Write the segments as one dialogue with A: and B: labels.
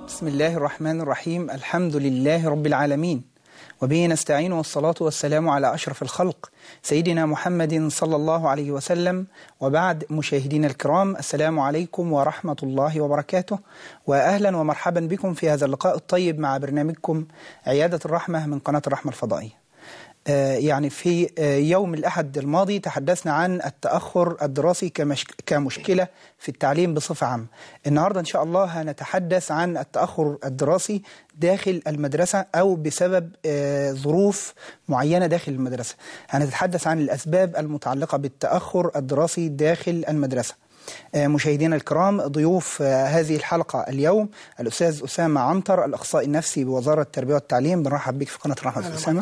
A: بسم الله الرحمن الرحيم الحمد لله رب العالمين وبه نستعين والصلاة والسلام على أشرف الخلق سيدنا محمد صلى الله عليه وسلم وبعد مشاهدينا الكرام السلام عليكم ورحمة الله وبركاته وأهلا ومرحبا بكم في هذا اللقاء الطيب مع برنامجكم عيادة الرحمة من قناة الرحمة الفضائية يعني في يوم الأحد الماضي تحدثنا عن التأخر الدراسي كمشكلة في التعليم بصفة عامة النهاردة إن شاء الله هنتحدث عن التأخر الدراسي داخل المدرسة أو بسبب ظروف معينة داخل المدرسة هنتحدث عن الأسباب المتعلقة بالتأخر الدراسي داخل المدرسة مشاهدينا الكرام ضيوف هذه الحلقة اليوم الأستاذ أسامة عنتر الأخصائي النفسي بوزارة التربية والتعليم بنرحب بك في قناة رحمة أسامة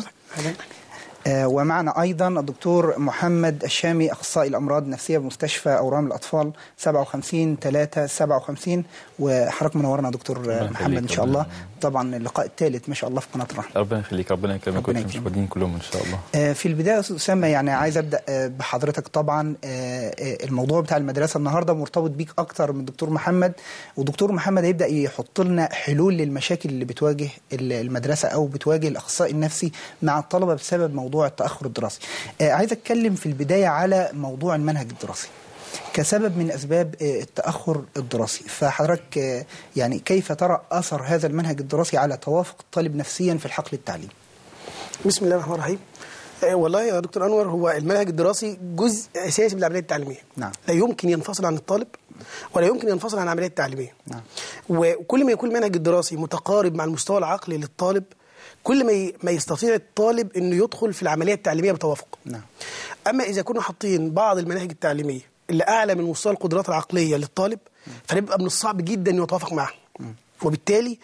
A: ومعنا أيضا الدكتور محمد الشامي أخصائي الأمراض النفسية بمستشفى أورام الأطفال 57 3 57 وحضرتك منورنا دكتور محمد إن شاء الله طبعا اللقاء الثالث ما شاء الله في قناة الرحمة
B: ربنا يخليك ربنا يكرمك والمشاهدين كلهم إن شاء الله
A: في البداية أستاذ أسامة يعني عايز أبدأ بحضرتك طبعا الموضوع بتاع المدرسة النهاردة مرتبط بيك أكتر من الدكتور محمد ودكتور محمد هيبدأ يحط لنا حلول للمشاكل اللي بتواجه المدرسة أو بتواجه الأخصائي النفسي مع الطلبة بسبب موضوع التأخر الدراسي عايز أتكلم في البداية على موضوع المنهج الدراسي كسبب من أسباب التأخر الدراسي فحضرتك يعني كيف ترى أثر هذا المنهج الدراسي على توافق الطالب نفسيا في الحقل التعليمي
C: بسم الله الرحمن الرحيم والله يا دكتور أنور هو المنهج الدراسي جزء أساسي من العملية التعليمية
A: نعم.
C: لا يمكن ينفصل عن الطالب ولا يمكن ينفصل عن العملية التعليمية
A: نعم.
C: وكل ما يكون المنهج الدراسي متقارب مع المستوى العقلي للطالب كل ما ما يستطيع الطالب انه يدخل في العمليه التعليميه بتوافق.
A: نعم.
C: اما اذا كنا حاطين بعض المناهج التعليميه اللي اعلى من مستوى القدرات العقليه للطالب فنبقى من الصعب جدا انه يتوافق معها. وبالتالي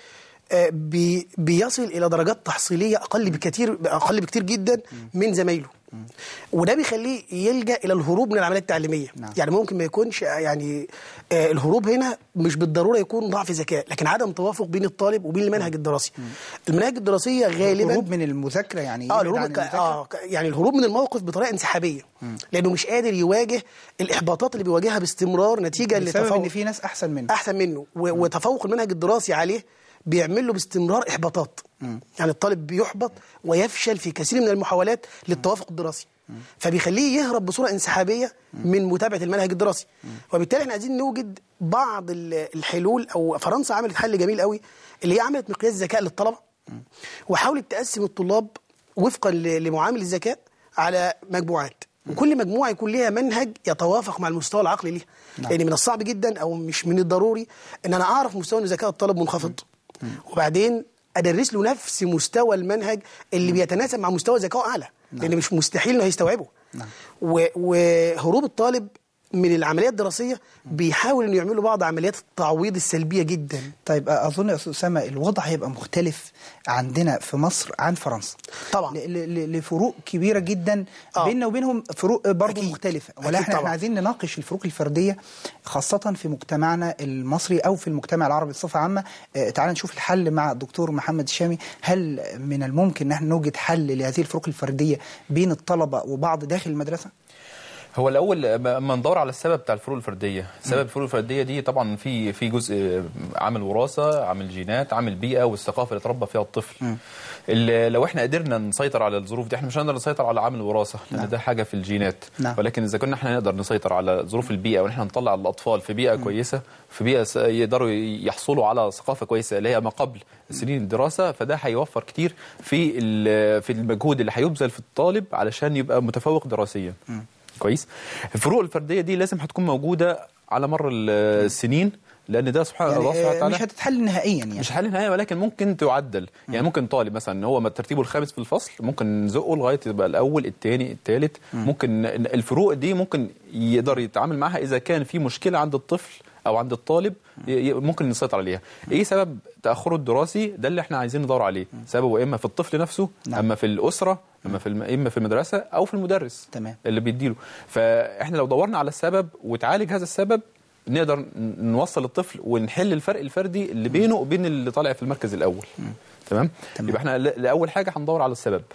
C: بي بيصل الى درجات تحصيليه اقل بكثير اقل بكثير جدا من زمايله. وده بيخليه يلجا الى الهروب من العمليه التعليميه
A: نعم.
C: يعني ممكن ما يكونش يعني آه الهروب هنا مش بالضروره يكون ضعف ذكاء لكن عدم توافق بين الطالب وبين المنهج الدراسي المناهج الدراسيه غالبا
A: الهروب من المذاكرة يعني
C: اه
A: يبعد
C: الهروب
A: عن
C: ك...
A: المذاكرة؟
C: اه ك- يعني الهروب من الموقف بطريقه انسحابيه لانه مش قادر يواجه الاحباطات اللي بيواجهها باستمرار نتيجه
A: بسبب ان
C: لتفوق
A: في ناس احسن منه
C: احسن منه و... وتفوق المنهج الدراسي عليه بيعمل له باستمرار احباطات يعني الطالب بيحبط ويفشل في كثير من المحاولات للتوافق الدراسي فبيخليه يهرب بصوره انسحابيه من متابعه المنهج الدراسي وبالتالي احنا عايزين نوجد بعض ال- الحلول او فرنسا عملت حل جميل قوي اللي هي عملت مقياس ذكاء للطلبه وحاولت تقسم الطلاب وفقا ل- لمعامل الذكاء على مجموعات وكل مجموعه يكون ليها منهج يتوافق مع المستوى العقلي ليها
A: نعم.
C: لان من الصعب جدا او مش من الضروري ان انا اعرف مستوى إن ذكاء الطالب منخفض وبعدين ادرس له نفس مستوى المنهج اللي بيتناسب مع مستوى ذكائه اعلى لان مش مستحيل انه هيستوعبه
A: نعم.
C: و- وهروب الطالب من العمليات الدراسيه بيحاول انه يعمل له بعض عمليات التعويض السلبيه جدا
A: طيب اظن يا استاذ اسامه الوضع هيبقى مختلف عندنا في مصر عن فرنسا
C: طبعا.
A: ل- ل- لفروق كبيره جدا
C: آه.
A: بيننا وبينهم فروق برضه
C: أكيد.
A: مختلفه
C: أكيد
A: ولا احنا, احنا
C: طبعا.
A: عايزين نناقش الفروق الفرديه خاصه في مجتمعنا المصري او في المجتمع العربي بصفه عامه آه، تعال نشوف الحل مع الدكتور محمد الشامي هل من الممكن ان احنا نوجد حل لهذه الفروق الفرديه بين الطلبه وبعض داخل المدرسه
B: هو الاول اما ندور على السبب بتاع الفروق الفرديه سبب الفروق الفرديه دي طبعا في في جزء عامل وراثه عامل جينات عامل بيئه والثقافه اللي اتربى فيها الطفل اللي لو احنا قدرنا نسيطر على الظروف دي احنا مش هنقدر نسيطر على عامل الوراثه لان
A: نعم.
B: ده حاجه في الجينات
A: نعم.
B: ولكن اذا كنا احنا نقدر نسيطر على ظروف البيئه وان احنا نطلع الاطفال في بيئه كويسه في بيئه س- يقدروا يحصلوا على ثقافه كويسه اللي هي ما قبل سنين الدراسه فده هيوفر كتير في ال- في المجهود اللي هيبذل في الطالب علشان يبقى متفوق دراسيا كويس الفروق الفرديه دي لازم هتكون موجوده على مر السنين لان ده سبحان
A: يعني
B: الله سبحانه
A: آه،
B: وتعالى
A: مش هتتحل نهائيا يعني
B: مش حل نهائي ولكن ممكن تعدل يعني ممكن طالب مثلا ان هو ترتيبه الخامس في الفصل ممكن نزقه لغايه يبقى الاول الثاني الثالث ممكن الفروق دي ممكن يقدر يتعامل معاها اذا كان في مشكله عند الطفل او عند الطالب ي- ي- ممكن نسيطر عليها ايه سبب تاخره الدراسي ده اللي احنا عايزين ندور عليه سببه اما في الطفل نفسه
A: نعم.
B: اما في الاسره اما في الم... اما في المدرسه او في المدرس
A: تمام.
B: اللي بيديله فاحنا لو دورنا على السبب وتعالج هذا السبب نقدر ن- نوصل الطفل ونحل الفرق الفردي اللي بينه وبين اللي طالع في المركز الاول تمام
A: تمام.
B: يبقى احنا ل- لاول حاجه هندور على السبب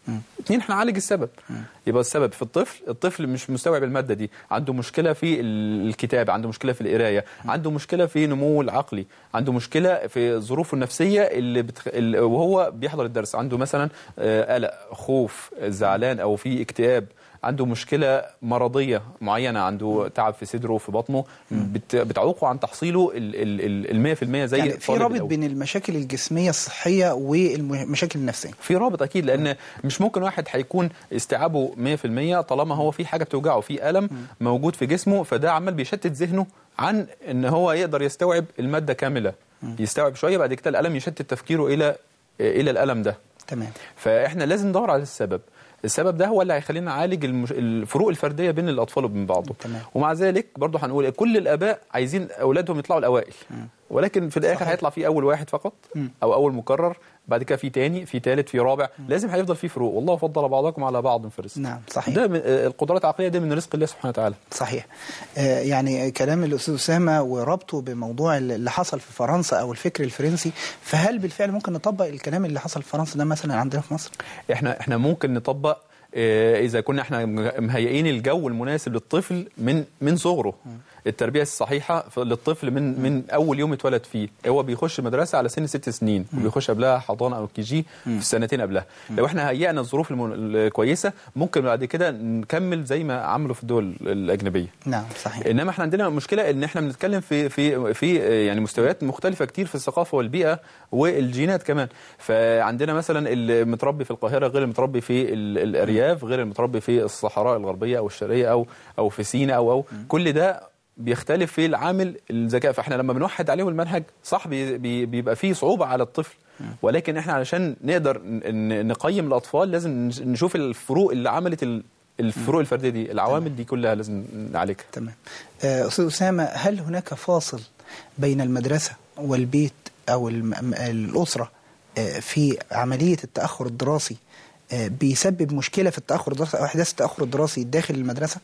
B: اثنين احنا نعالج السبب يبقى السبب في الطفل الطفل مش مستوعب الماده دي عنده مشكله في ال- الكتابه عنده مشكله في القرايه عنده مشكله في نموه العقلي عنده مشكله في ظروفه النفسيه اللي بتخ... اللي وهو بيحضر الدرس عنده مثلا آه، قلق خوف زعلان او في اكتئاب عنده مشكله مرضيه معينه عنده تعب في صدره وفي بطنه بت... بتعوقه عن تحصيله ال ال 100% زي
A: يعني في
B: الطالب
A: رابط
B: الأول.
A: بين المشاكل الجسمية الصحية والمشاكل النفسية
B: في رابط اكيد لان مش ممكن واحد هيكون استيعابه 100% طالما هو في حاجه بتوجعه في الم موجود في جسمه فده عمال بيشتت ذهنه عن ان هو يقدر يستوعب الماده كامله يستوعب شويه بعد كده الالم يشتت تفكيره الى الى الالم ده
A: تمام
B: فاحنا لازم ندور على السبب السبب ده هو اللي هيخلينا نعالج المش... الفروق الفرديه بين الاطفال وبين بعضهم
A: تمام.
B: ومع ذلك برضه هنقول كل الاباء عايزين اولادهم يطلعوا الاوائل ولكن في الاخر هيطلع في اول واحد فقط او اول مكرر بعد كده في تاني في تالت في رابع لازم هيفضل في فروق والله فضل بعضكم على بعض في الرزق
A: نعم، صحيح.
B: ده من آه، القدرات العقليه دي من رزق الله سبحانه وتعالى
A: صحيح آه، يعني كلام الأستاذ أسامة وربطه بموضوع اللي حصل في فرنسا أو الفكر الفرنسي فهل بالفعل ممكن نطبق الكلام اللي حصل في فرنسا ده مثلا عندنا في مصر؟
B: احنا احنا ممكن نطبق آه، اذا كنا احنا مهيئين الجو المناسب للطفل من من صغره التربيه الصحيحه ف- للطفل من من اول يوم اتولد فيه هو بيخش مدرسه على سن ست سنين وبيخش قبلها حضانه او كي جي في السنتين قبلها لو احنا هيئنا الظروف المن- الكويسه ممكن بعد كده نكمل زي ما عملوا في الدول الاجنبيه
A: نعم صحيح
B: انما احنا عندنا مشكله ان احنا بنتكلم في في في يعني مستويات مختلفه كتير في الثقافه والبيئه والجينات كمان فعندنا مثلا المتربي في القاهره غير المتربي في ال- الارياف غير المتربي في الصحراء الغربيه او الشرقيه او او في سيناء او او كل ده بيختلف في العامل الذكاء فاحنا لما بنوحد عليهم المنهج صح بي بي بيبقى فيه صعوبه على الطفل ولكن احنا علشان نقدر ن- ن- نقيم الاطفال لازم نش- نشوف الفروق اللي عملت ال- الفروق الفرديه دي العوامل دي كلها لازم نعالجها
A: تمام آه، أستاذ أسامة هل هناك فاصل بين المدرسة والبيت أو الم- م- الأسرة آه، في عملية التأخر الدراسي آه، بيسبب مشكلة في التأخر الدراسي أو أحداث التأخر الدراسي داخل المدرسة؟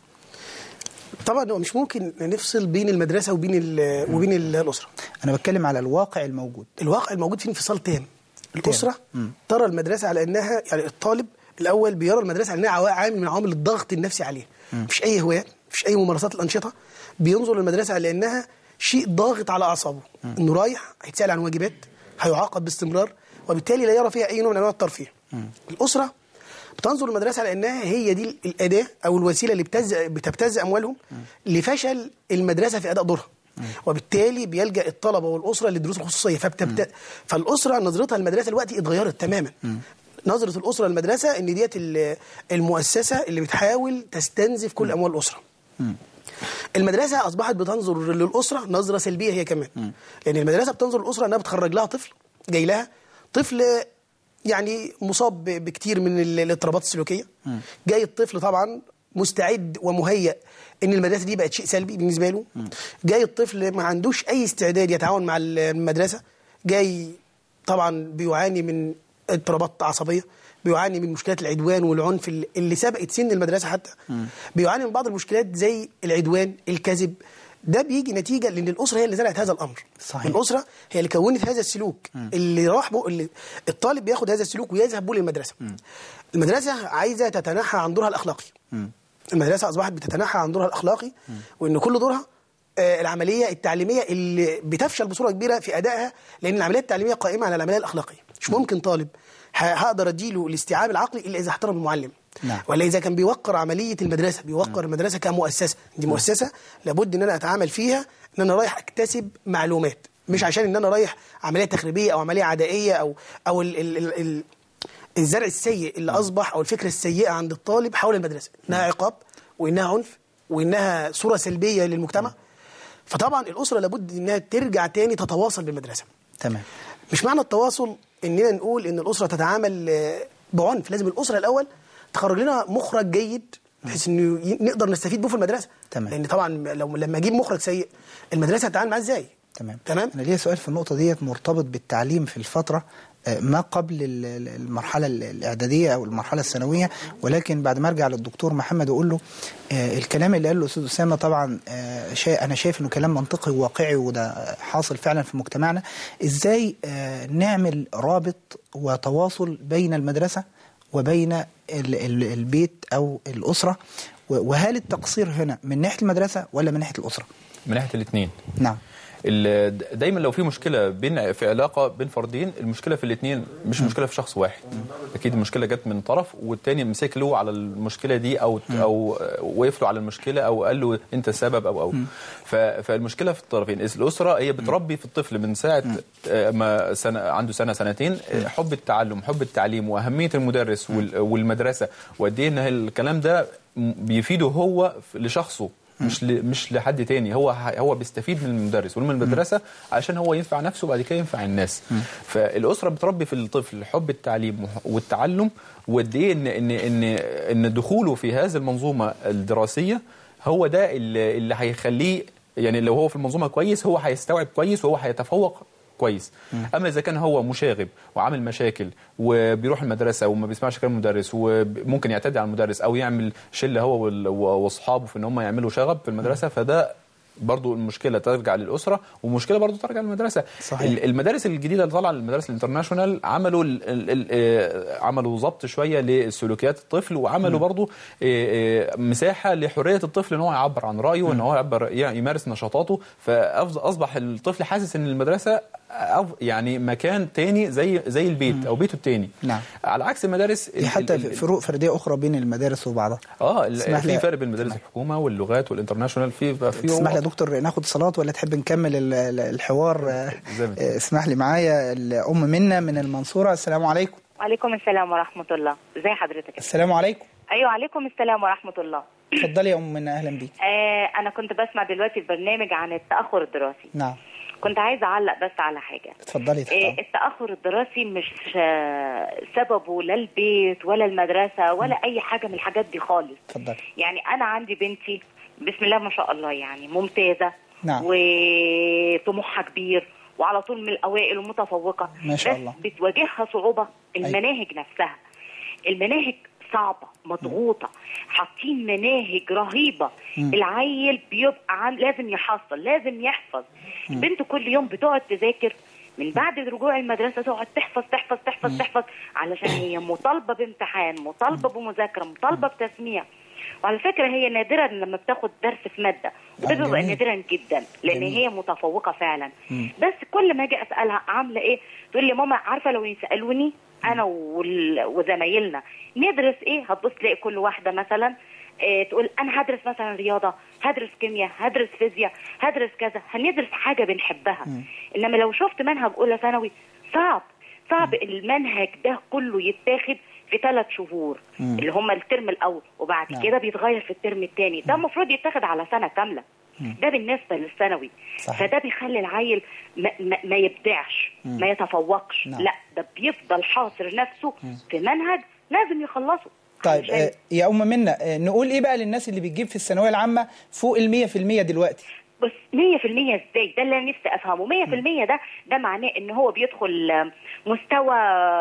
C: طبعا هو مش ممكن نفصل بين المدرسه وبين ال- وبين ال- الاسره
A: أنا بتكلم على الواقع الموجود
C: الواقع الموجود فيه انفصال تام الاسره ترى المدرسه على انها يعني الطالب الاول بيرى المدرسه على انها عوا- عامل من عوامل الضغط النفسي عليه مفيش اي هوايات مفيش اي ممارسات الانشطه بينظر للمدرسه على انها شيء ضاغط على اعصابه انه رايح هيتسال عن واجبات هيعاقب باستمرار وبالتالي لا يرى فيها اي نوع من انواع الترفيه الاسره بتنظر المدرسه على انها هي دي الاداه او الوسيله اللي بتز بتبتز اموالهم لفشل المدرسه في اداء دورها وبالتالي بيلجا الطلبه والاسره للدروس الخصوصيه فبتبت... فالاسره نظرتها للمدرسه دلوقتي اتغيرت تماما نظره الاسره للمدرسه ان ديت ال- المؤسسه اللي بتحاول تستنزف كل اموال الاسره المدرسه اصبحت بتنظر للاسره نظره سلبيه هي كمان لان المدرسه بتنظر للاسره انها بتخرج لها طفل جاي لها طفل يعني مصاب ب- بكتير من ال- الاضطرابات السلوكيه جاي الطفل طبعا مستعد ومهيأ ان المدرسه دي بقت شيء سلبي بالنسبه له جاي الطفل ما عندوش اي استعداد يتعاون مع المدرسه جاي طبعا بيعاني من اضطرابات عصبيه بيعاني من مشكلات العدوان والعنف اللي- اللي سبقت سن المدرسه حتى بيعاني من بعض المشكلات زي العدوان الكذب ده بيجي نتيجه لان الاسره هي اللي زرعت هذا الامر
A: صحيح.
C: الاسره هي اللي كونت هذا السلوك اللي راح بو اللي الطالب بياخد هذا السلوك ويذهب به للمدرسه المدرسه عايزه تتنحى عن دورها الاخلاقي المدرسه اصبحت بتتنحى عن دورها الاخلاقي وان كل دورها آه، العمليه التعليميه اللي بتفشل بصوره كبيره في ادائها لان العمليه التعليميه قائمه على العمليه الاخلاقيه مش ممكن طالب ه- هقدر اديله الاستيعاب العقلي الا اذا احترم المعلم
A: نعم.
C: ولا اذا كان بيوقر عمليه المدرسه بيوقر المدرسه كمؤسسه دي مؤسسه لابد ان انا اتعامل فيها ان انا رايح اكتسب معلومات مش عشان ان انا رايح عمليه تخريبيه او عمليه عدائيه او او ال ال ال ال الزرع السيء اللي اصبح او الفكره السيئه عند الطالب حول المدرسه انها عقاب وانها عنف وانها صوره سلبيه للمجتمع فطبعا الاسره لابد انها ترجع تاني تتواصل بالمدرسه
A: تمام
C: مش معنى التواصل اننا نقول ان الاسره تتعامل آه، بعنف لازم الاسره الاول تخرج لنا مخرج جيد بحيث انه ي- نقدر نستفيد به في المدرسه
A: تمام.
C: لان طبعا لو لما اجيب مخرج سيء المدرسه هتتعامل معاه ازاي
A: تمام
C: تمام
A: انا ليا سؤال في النقطه ديت مرتبط بالتعليم في الفتره آه، ما قبل ال- ال- المرحله ال- الاعداديه او المرحله الثانويه ولكن بعد ما ارجع للدكتور محمد واقول له آه، الكلام اللي قاله الاستاذ اسامه طبعا آه، شيء انا شايف انه كلام منطقي وواقعي وده حاصل فعلا في مجتمعنا ازاي آه، نعمل رابط وتواصل بين المدرسه وبين ال- ال- البيت أو الأسرة و- وهل التقصير هنا من ناحية المدرسة ولا من ناحية الأسرة
B: من ناحيه الاثنين
A: نعم
B: ال- دايما لو في مشكله بين في علاقه بين فردين المشكله في الاثنين مش مشكله في شخص واحد اكيد المشكله جت من طرف والتاني مسك له على المشكله دي او او وقف له على المشكله او قال له انت السبب او او ف- فالمشكله في الطرفين الاسره هي بتربي في الطفل من ساعه آه، ما سنة عنده سنه سنتين آه، حب التعلم حب التعليم واهميه المدرس وال- والمدرسه وقد ايه ان الكلام ده م- بيفيده هو في- لشخصه مش ل... مش لحد تاني هو هو بيستفيد من المدرس ومن المدرسه عشان هو ينفع نفسه وبعد كده ينفع الناس فالاسره بتربي في الطفل حب التعليم وح- والتعلم وقد ايه ان ان ان ان دخوله في هذه المنظومه الدراسيه هو ده اللي, اللي هيخليه يعني لو هو في المنظومه كويس هو هيستوعب كويس وهو هيتفوق كويس اما اذا كان هو مشاغب وعامل مشاكل وبيروح المدرسه وما بيسمعش كلام المدرس وممكن يعتدي على المدرس او يعمل شله هو وال- واصحابه في ان هم يعملوا شغب في المدرسه فده برضو المشكله ترجع للاسره ومشكله برضو ترجع للمدرسه
A: صحيح.
B: ال- المدارس الجديده اللي طالعه المدارس الانترناشونال عملوا ال ال ال آه، عملوا ضبط شويه لسلوكيات الطفل وعملوا برضو آه، آه، مساحه لحريه الطفل ان هو يعبر عن رايه وان هو يعبر يعني يمارس نشاطاته فاصبح الطفل حاسس ان المدرسه أف- يعني مكان تاني زي زي البيت او بيته التاني
A: نعم.
B: على عكس المدارس
A: في
B: ال-
A: حتى
B: ال- ال-
A: فروق فردية أخرى بين المدارس وبعضها
B: اه ال-
A: اسمح لي-
B: في فرق بين مدارس الحكومه واللغات والانترناشونال في في
A: تسمح لي يا دكتور ناخد صلاة ولا تحب نكمل ال- ال- الحوار آه،
B: زي ما
A: آه، اسمح لي معايا الأم منا من المنصورة السلام عليكم
D: وعليكم السلام ورحمة الله ازي حضرتك
A: السلام عليكم
D: ايوه عليكم السلام ورحمة الله
A: اتفضلي يا أم منا أهلا بيك
D: آه انا كنت بسمع دلوقتي البرنامج عن التأخر الدراسي
A: نعم
D: كنت عايزة اعلق بس على حاجة
A: اتفضلي
D: آه
A: تفضلي
D: التأخر الدراسي مش آه سببه لا البيت ولا المدرسة ولا اي حاجة من الحاجات دي خالص
A: اتفضلي
D: يعني انا عندي بنتي بسم الله ما شاء الله يعني ممتازة
A: نعم.
D: وطموحها كبير وعلى طول من الاوائل ومتفوقة
A: ما شاء
D: بس
A: الله.
D: بتواجهها صعوبة المناهج نفسها المناهج صعبة مضغوطة حاطين مناهج رهيبة العيل بيبقى عن لازم يحصل لازم يحفظ البنت كل يوم بتقعد تذاكر من بعد رجوع المدرسة تقعد تحفظ تحفظ تحفظ تحفظ علشان هي مطالبة بامتحان مطالبة بمذاكرة مطالبة بتسميع وعلى فكرة هي نادرا لما بتاخد درس في مادة وده
A: آه،
D: بيبقى
A: جميل.
D: نادرا جدا لان
A: جميل.
D: هي متفوقة فعلا بس كل ما اجي اسألها عاملة ايه تقول لي ماما عارفة لو يسألوني انا وال- وزمايلنا ندرس ايه هتبص تلاقي كل واحدة مثلا إيه تقول انا هدرس مثلا رياضة هدرس كيمياء هدرس فيزياء هدرس كذا هندرس حاجة بنحبها انما لو شفت منهج اولى ثانوي صعب صعب المنهج ده كله يتاخد في ثلاث شهور اللي هم الترم الاول وبعد
A: نعم.
D: كده بيتغير في الترم الثاني ده المفروض يتاخد على سنه كامله ده بالنسبه للثانوي
A: صحيح.
D: فده بيخلي العيل ما, ما, ما يبدعش ما يتفوقش
A: نعم.
D: لا ده بيفضل حاصر نفسه في منهج لازم يخلصه
A: طيب
D: علشان-
A: آه، يا أم منا آه، نقول إيه بقى للناس اللي بتجيب في الثانوية العامة فوق المية في المية دلوقتي
D: بس 100% ازاي ده اللي انا نفسي افهمه 100% ده ده معناه ان هو بيدخل آم، مستوى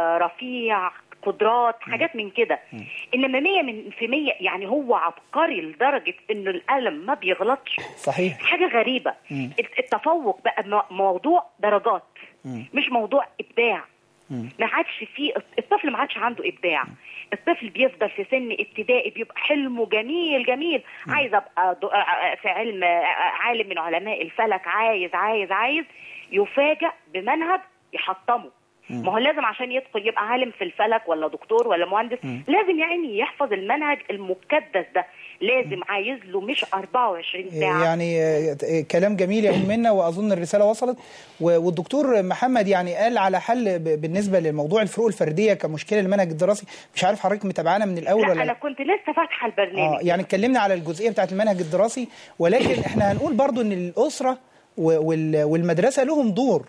D: رفيع قدرات حاجات من كده انما 100 من في 100 يعني هو عبقري لدرجه انه القلم ما بيغلطش
A: صحيح
D: حاجه غريبه
A: مم.
D: الت- التفوق بقى م- موضوع درجات مش موضوع ابداع ما عادش فيه الطفل ما عادش عنده ابداع الطفل بيفضل في سن ابتدائي بيبقى حلمه جميل جميل عايز ابقى دو- ع- في علم عالم من علماء الفلك عايز عايز عايز يفاجأ بمنهج يحطمه ما هو لازم عشان يدخل يبقى عالم في الفلك ولا دكتور ولا مهندس لازم يعني يحفظ المنهج المكدس ده لازم عايز له مش 24 ساعه
A: يعني آه، آه، كلام جميل يا أم منا وأظن الرسالة وصلت و- والدكتور محمد يعني قال على حل ب- بالنسبة لموضوع الفروق الفردية كمشكلة المنهج الدراسي مش عارف حضرتك متابعانا من الأول
D: لا
A: ولا
D: انا
A: لا
D: كنت لسه فاتحه
A: اه
D: البرنامج
A: يعني اتكلمنا على الجزئيه بتاعت المنهج الدراسي ولكن احنا هنقول برضو ان الاسره و- وال- والمدرسه لهم دور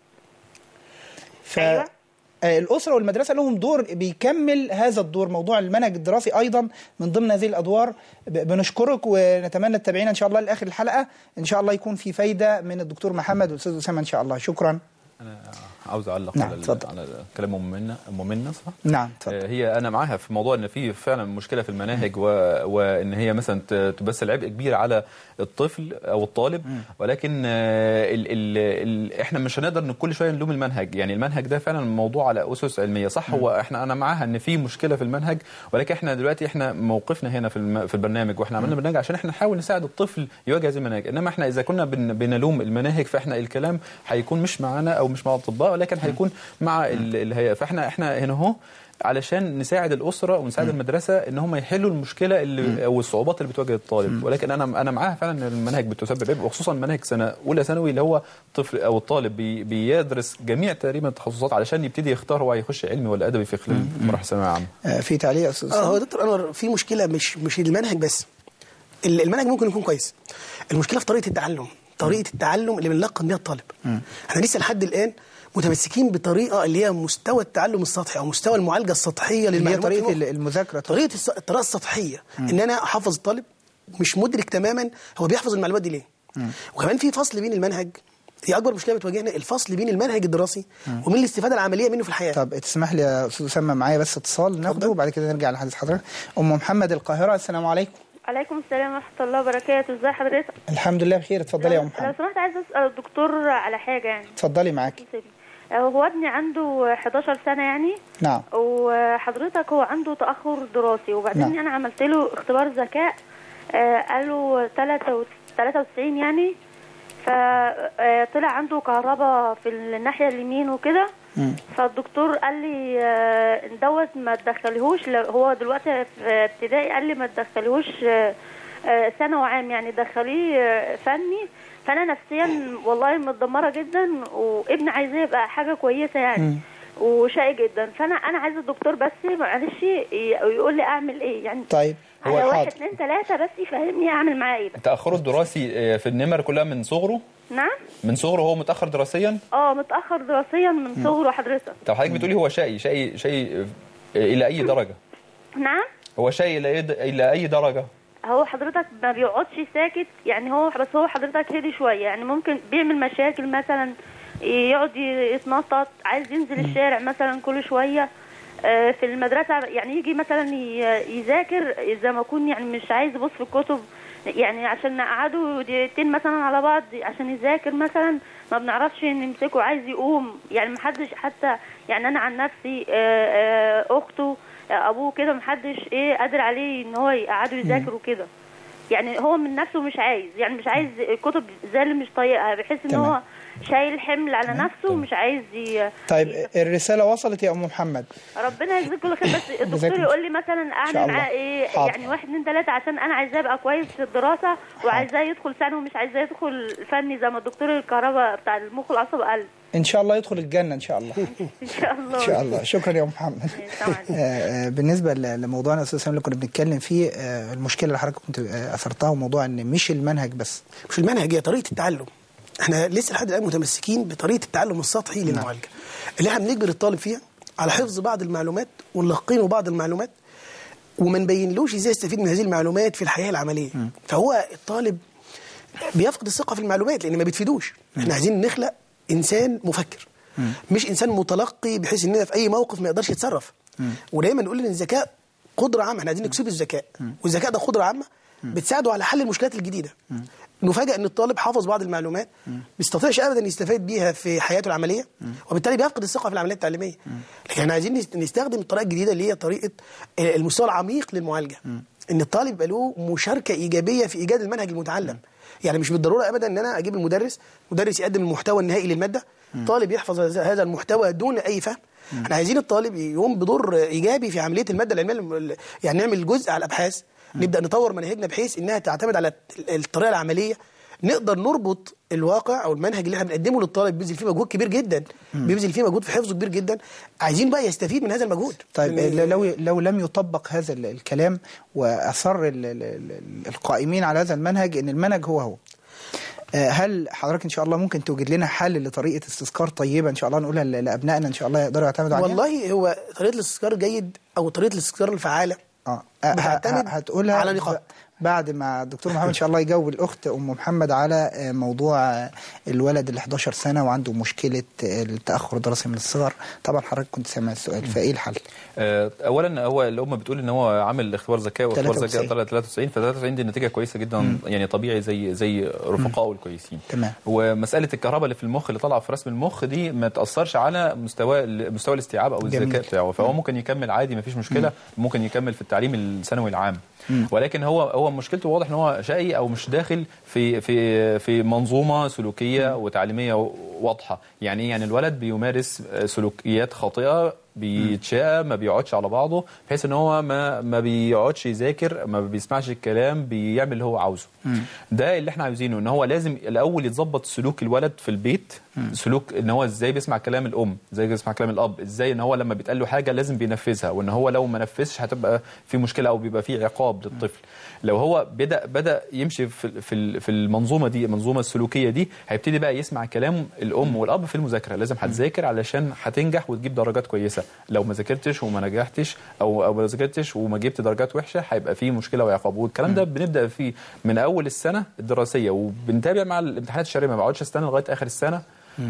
A: ف
D: أيوة.
A: آه، الاسره والمدرسه لهم دور بيكمل هذا الدور موضوع المنهج الدراسي ايضا من ضمن هذه الادوار ب- بنشكرك ونتمنى تتابعينا ان شاء الله لاخر الحلقه ان شاء الله يكون في فايده من الدكتور محمد والاستاذ اسامه ان شاء الله شكرا
B: عاوز اعلق
A: نعم،
B: على ال-
A: اتفضل.
B: على كلام ام منى ام منى صح؟
A: نعم اتفضل
B: آه، هي انا معاها في موضوع ان في فعلا مشكله في المناهج و... وان هي مثلا ت- تمثل عبء كبير على الطفل او الطالب ولكن آه، ال... ال... ال... احنا مش هنقدر ان كل شويه نلوم المنهج يعني المنهج ده فعلا موضوع على اسس علميه صح هو احنا انا معاها ان في مشكله في المنهج ولكن احنا دلوقتي احنا موقفنا هنا في الم... في البرنامج واحنا عملنا برنامج عشان احنا نحاول نساعد الطفل يواجه هذه المناهج انما احنا اذا كنا بن... بنلوم المناهج فاحنا الكلام هيكون مش معانا او مش مع الاطباء ولكن هيكون مع ال- الهيئه فاحنا احنا هنا اهو علشان نساعد الاسره ونساعد المدرسه ان هم يحلوا المشكله اللي او الصعوبات اللي بتواجه الطالب ولكن انا انا معاها فعلا ان المناهج بتسبب عبء وخصوصا مناهج سنه اولى ثانوي اللي هو الطفل او الطالب بي بيدرس جميع تقريبا التخصصات علشان يبتدي يختار هو هيخش علمي ولا ادبي في خلال مراحل الثانويه العامه
A: آه، في تعليق يا استاذ
C: اه هو
A: أسامة؟
C: يا دكتور انور في مشكله مش مش المنهج بس ال- المنهج ممكن يكون كويس المشكله في طريقه التعلم طريقه التعلم اللي بنلقن بيها الطالب احنا لسه لحد الان متمسكين بطريقه اللي هي مستوى التعلم السطحي او مستوى المعالجه السطحيه
A: اللي هي
C: للمعلومات
A: طريقه
C: في
A: ال- المذاكره
C: طريقه الس- الطريقه السطحيه ان انا احفظ الطالب مش مدرك تماما هو بيحفظ المعلومات دي ليه وكمان في فصل بين المنهج هي اكبر مشكله بتواجهنا الفصل بين المنهج الدراسي ومن الاستفاده العمليه منه في الحياه
A: طب تسمح لي يا استاذ اسامه معايا بس اتصال ناخده وبعد كده نرجع لحديث حضرتك ام محمد القاهره السلام عليكم
E: عليكم السلام ورحمة الله وبركاته ازي حضرتك
A: الحمد لله بخير اتفضلي يا ام
E: لو
A: محمد
E: سمحت عايز اسأل الدكتور على حاجة يعني
A: اتفضلي معاكي
E: هو ابني عنده 11 سنة يعني
A: نعم
E: وحضرتك هو عنده تأخر دراسي وبعدين
A: نعم.
E: أنا عملت له اختبار ذكاء آه، قالوا 93 يعني فطلع عنده كهرباء في الناحية اليمين وكده
A: مم.
E: فالدكتور قال لي آه، دوت ما تدخليهوش ل- هو دلوقتي في ابتدائي قال لي ما تدخليهوش آه، آه، ثانوي عام يعني دخليه آه، فني فانا نفسيا والله متدمره جدا وابني عايزاه يبقى حاجه كويسه يعني وشقي جدا فانا انا عايزه الدكتور بس معلش ي- يقول لي اعمل ايه يعني
A: طيب
E: على
A: هو
E: واحد
A: حاضر
E: اتنين تلاته بس يفهمني اعمل معاه ايه بقى
B: تاخره الدراسي آه، في النمر كلها من صغره
E: نعم
B: من صغره هو متاخر دراسيا
E: اه متاخر دراسيا من صغره حضرتك
B: طب حضرتك بتقولي هو شقي شقي شقي آه، الى اي درجه
E: نعم
B: هو شقي الى أي- الى اي درجه
E: هو حضرتك ما بيقعدش ساكت يعني هو بس هو حضرتك هدي شويه يعني ممكن بيعمل مشاكل مثلا يقعد يتنطط عايز ينزل الشارع مثلا كل شويه آه، في المدرسه يعني يجي مثلا ي- يذاكر اذا ما يكون يعني مش عايز يبص في الكتب يعني عشان نقعده دقيقتين مثلا على بعض عشان يذاكر مثلا ما بنعرفش نمسكه عايز يقوم يعني محدش حتى يعني انا عن نفسي آه، آه، اخته آه، ابوه كده محدش ايه قادر عليه ان هو يقعده يذاكر وكده يعني هو من نفسه مش عايز يعني مش عايز الكتب زي اللي مش طايقها بحيث ان
A: تمام.
E: هو شايل حمل على نفسه ومش عايز ي...
A: طيب الرساله وصلت يا ام محمد
E: ربنا يجزيك كل خير بس الدكتور
A: جزاك
E: يقول لي مثلا
A: شاء
E: اعمل
A: الله.
E: معاه ايه
A: حاضر.
E: يعني واحد اتنين تلاته عشان انا عايزاه يبقى كويس في الدراسه وعايزاه يدخل ثانوي ومش عايزاه يدخل فني زي ما الدكتور الكهرباء بتاع المخ والعصب قال
A: ان شاء الله يدخل الجنه ان شاء الله
E: ان شاء الله
A: ان شاء الله شكرا يا ام محمد
E: السلام عليكم.
A: آه، آه، بالنسبه ل- لموضوعنا يا استاذ سامي اللي كنا بنتكلم فيه آه، المشكله اللي حضرتك كنت آه، اثرتها وموضوع ان مش المنهج بس
C: مش المنهج هي طريقه التعلم احنا لسه لحد الان متمسكين بطريقه التعلم السطحي للمعالجه اللي احنا بنجبر الطالب فيها على حفظ بعض المعلومات ونلقينه بعض المعلومات وما نبينلوش ازاي يستفيد من هذه المعلومات في الحياه العمليه فهو الطالب بيفقد الثقه في المعلومات لان ما بتفيدوش احنا عايزين نخلق انسان مفكر مش انسان متلقي بحيث ان في اي موقف ما يقدرش يتصرف ودايما نقول ان الذكاء قدره عامه احنا عايزين نكسب الذكاء والذكاء ده قدره عامه بتساعده على حل المشكلات الجديده نفاجئ ان الطالب حافظ بعض المعلومات ما بيستطيعش ابدا يستفاد بيها في حياته العمليه وبالتالي بيفقد الثقه في العمليه التعليميه لكن احنا عايزين نست- نستخدم الطريقه الجديده اللي هي طريقه المستوى العميق للمعالجه ان الطالب يبقى له مشاركه ايجابيه في ايجاد المنهج المتعلم يعني مش بالضروره ابدا ان انا اجيب المدرس مدرس يقدم المحتوى النهائي للماده طالب يحفظ هذا هذا المحتوى دون اي فهم احنا عايزين الطالب يقوم بدور ايجابي في عمليه الماده العلميه الم- يعني نعمل جزء على الابحاث نبدا نطور مناهجنا بحيث انها تعتمد على الطريقه العمليه نقدر نربط الواقع او المنهج اللي احنا بنقدمه للطالب بيبذل فيه مجهود كبير جدا بيبذل فيه مجهود في حفظه كبير جدا عايزين بقى يستفيد من هذا المجهود
A: طيب
C: لأن-
A: لو لو لم يطبق هذا ال- الكلام واصر ال- ال- ال- القائمين على هذا المنهج ان المنهج هو هو آه، هل حضرتك ان شاء الله ممكن توجد لنا حل لطريقه استذكار طيبه ان شاء الله نقولها ل- لابنائنا ان شاء الله يقدروا يعتمدوا عليها
C: والله هو طريقه الاستذكار جيد او طريقه الاستذكار الفعاله
A: اه أه،
C: بتعتمد
A: ه- هتقولها
C: على نقاط
A: ب- بعد ما الدكتور محمد ان شاء الله يجاوب الاخت ام محمد على آه، موضوع آه، الولد اللي 11 سنه وعنده مشكله آه، التاخر الدراسي من الصغر طبعا حضرتك كنت سامع السؤال فايه الحل
B: آه، اولا هو الام بتقول ان هو عامل اختبار ذكاء واختبار
A: 93.
B: ذكاء طلع 93 ف 93 دي نتيجه كويسه جدا يعني طبيعي زي زي رفقائه الكويسين
A: تمام.
B: ومساله الكهرباء اللي في المخ اللي طالعه في رسم المخ دي ما تاثرش على مستوى مستوى الاستيعاب او
A: جميل.
B: الذكاء بتاعه فهو ممكن يكمل عادي ما فيش مشكله ممكن يكمل في التعليم الثانوي العام ولكن هو هو مشكلته واضح ان هو شقي او مش داخل في في في منظومه سلوكيه وتعليميه واضحه يعني إيه؟ يعني الولد بيمارس سلوكيات خاطئه بيتشاء ما بيقعدش على بعضه بحيث ان هو ما ما بيقعدش يذاكر ما بيسمعش الكلام بيعمل اللي هو عاوزه ده اللي احنا عاوزينه ان هو لازم الاول يتظبط سلوك الولد في البيت سلوك ان هو ازاي بيسمع كلام الام ازاي بيسمع كلام الاب ازاي ان هو لما بيتقال له حاجه لازم بينفذها وان هو لو ما نفذش هتبقى في مشكله او بيبقى في عقاب للطفل لو هو بدا بدا يمشي في في في المنظومه دي المنظومه السلوكيه دي هيبتدي بقى يسمع كلام الام والاب في المذاكره لازم هتذاكر علشان هتنجح وتجيب درجات كويسه لو ما ذاكرتش وما نجحتش او او ما ذاكرتش وما جبت درجات وحشه هيبقى في مشكله وعقاب والكلام ده بنبدا فيه من اول السنه الدراسيه وبنتابع مع الامتحانات الشهريه ما بقعدش استنى لغايه اخر السنه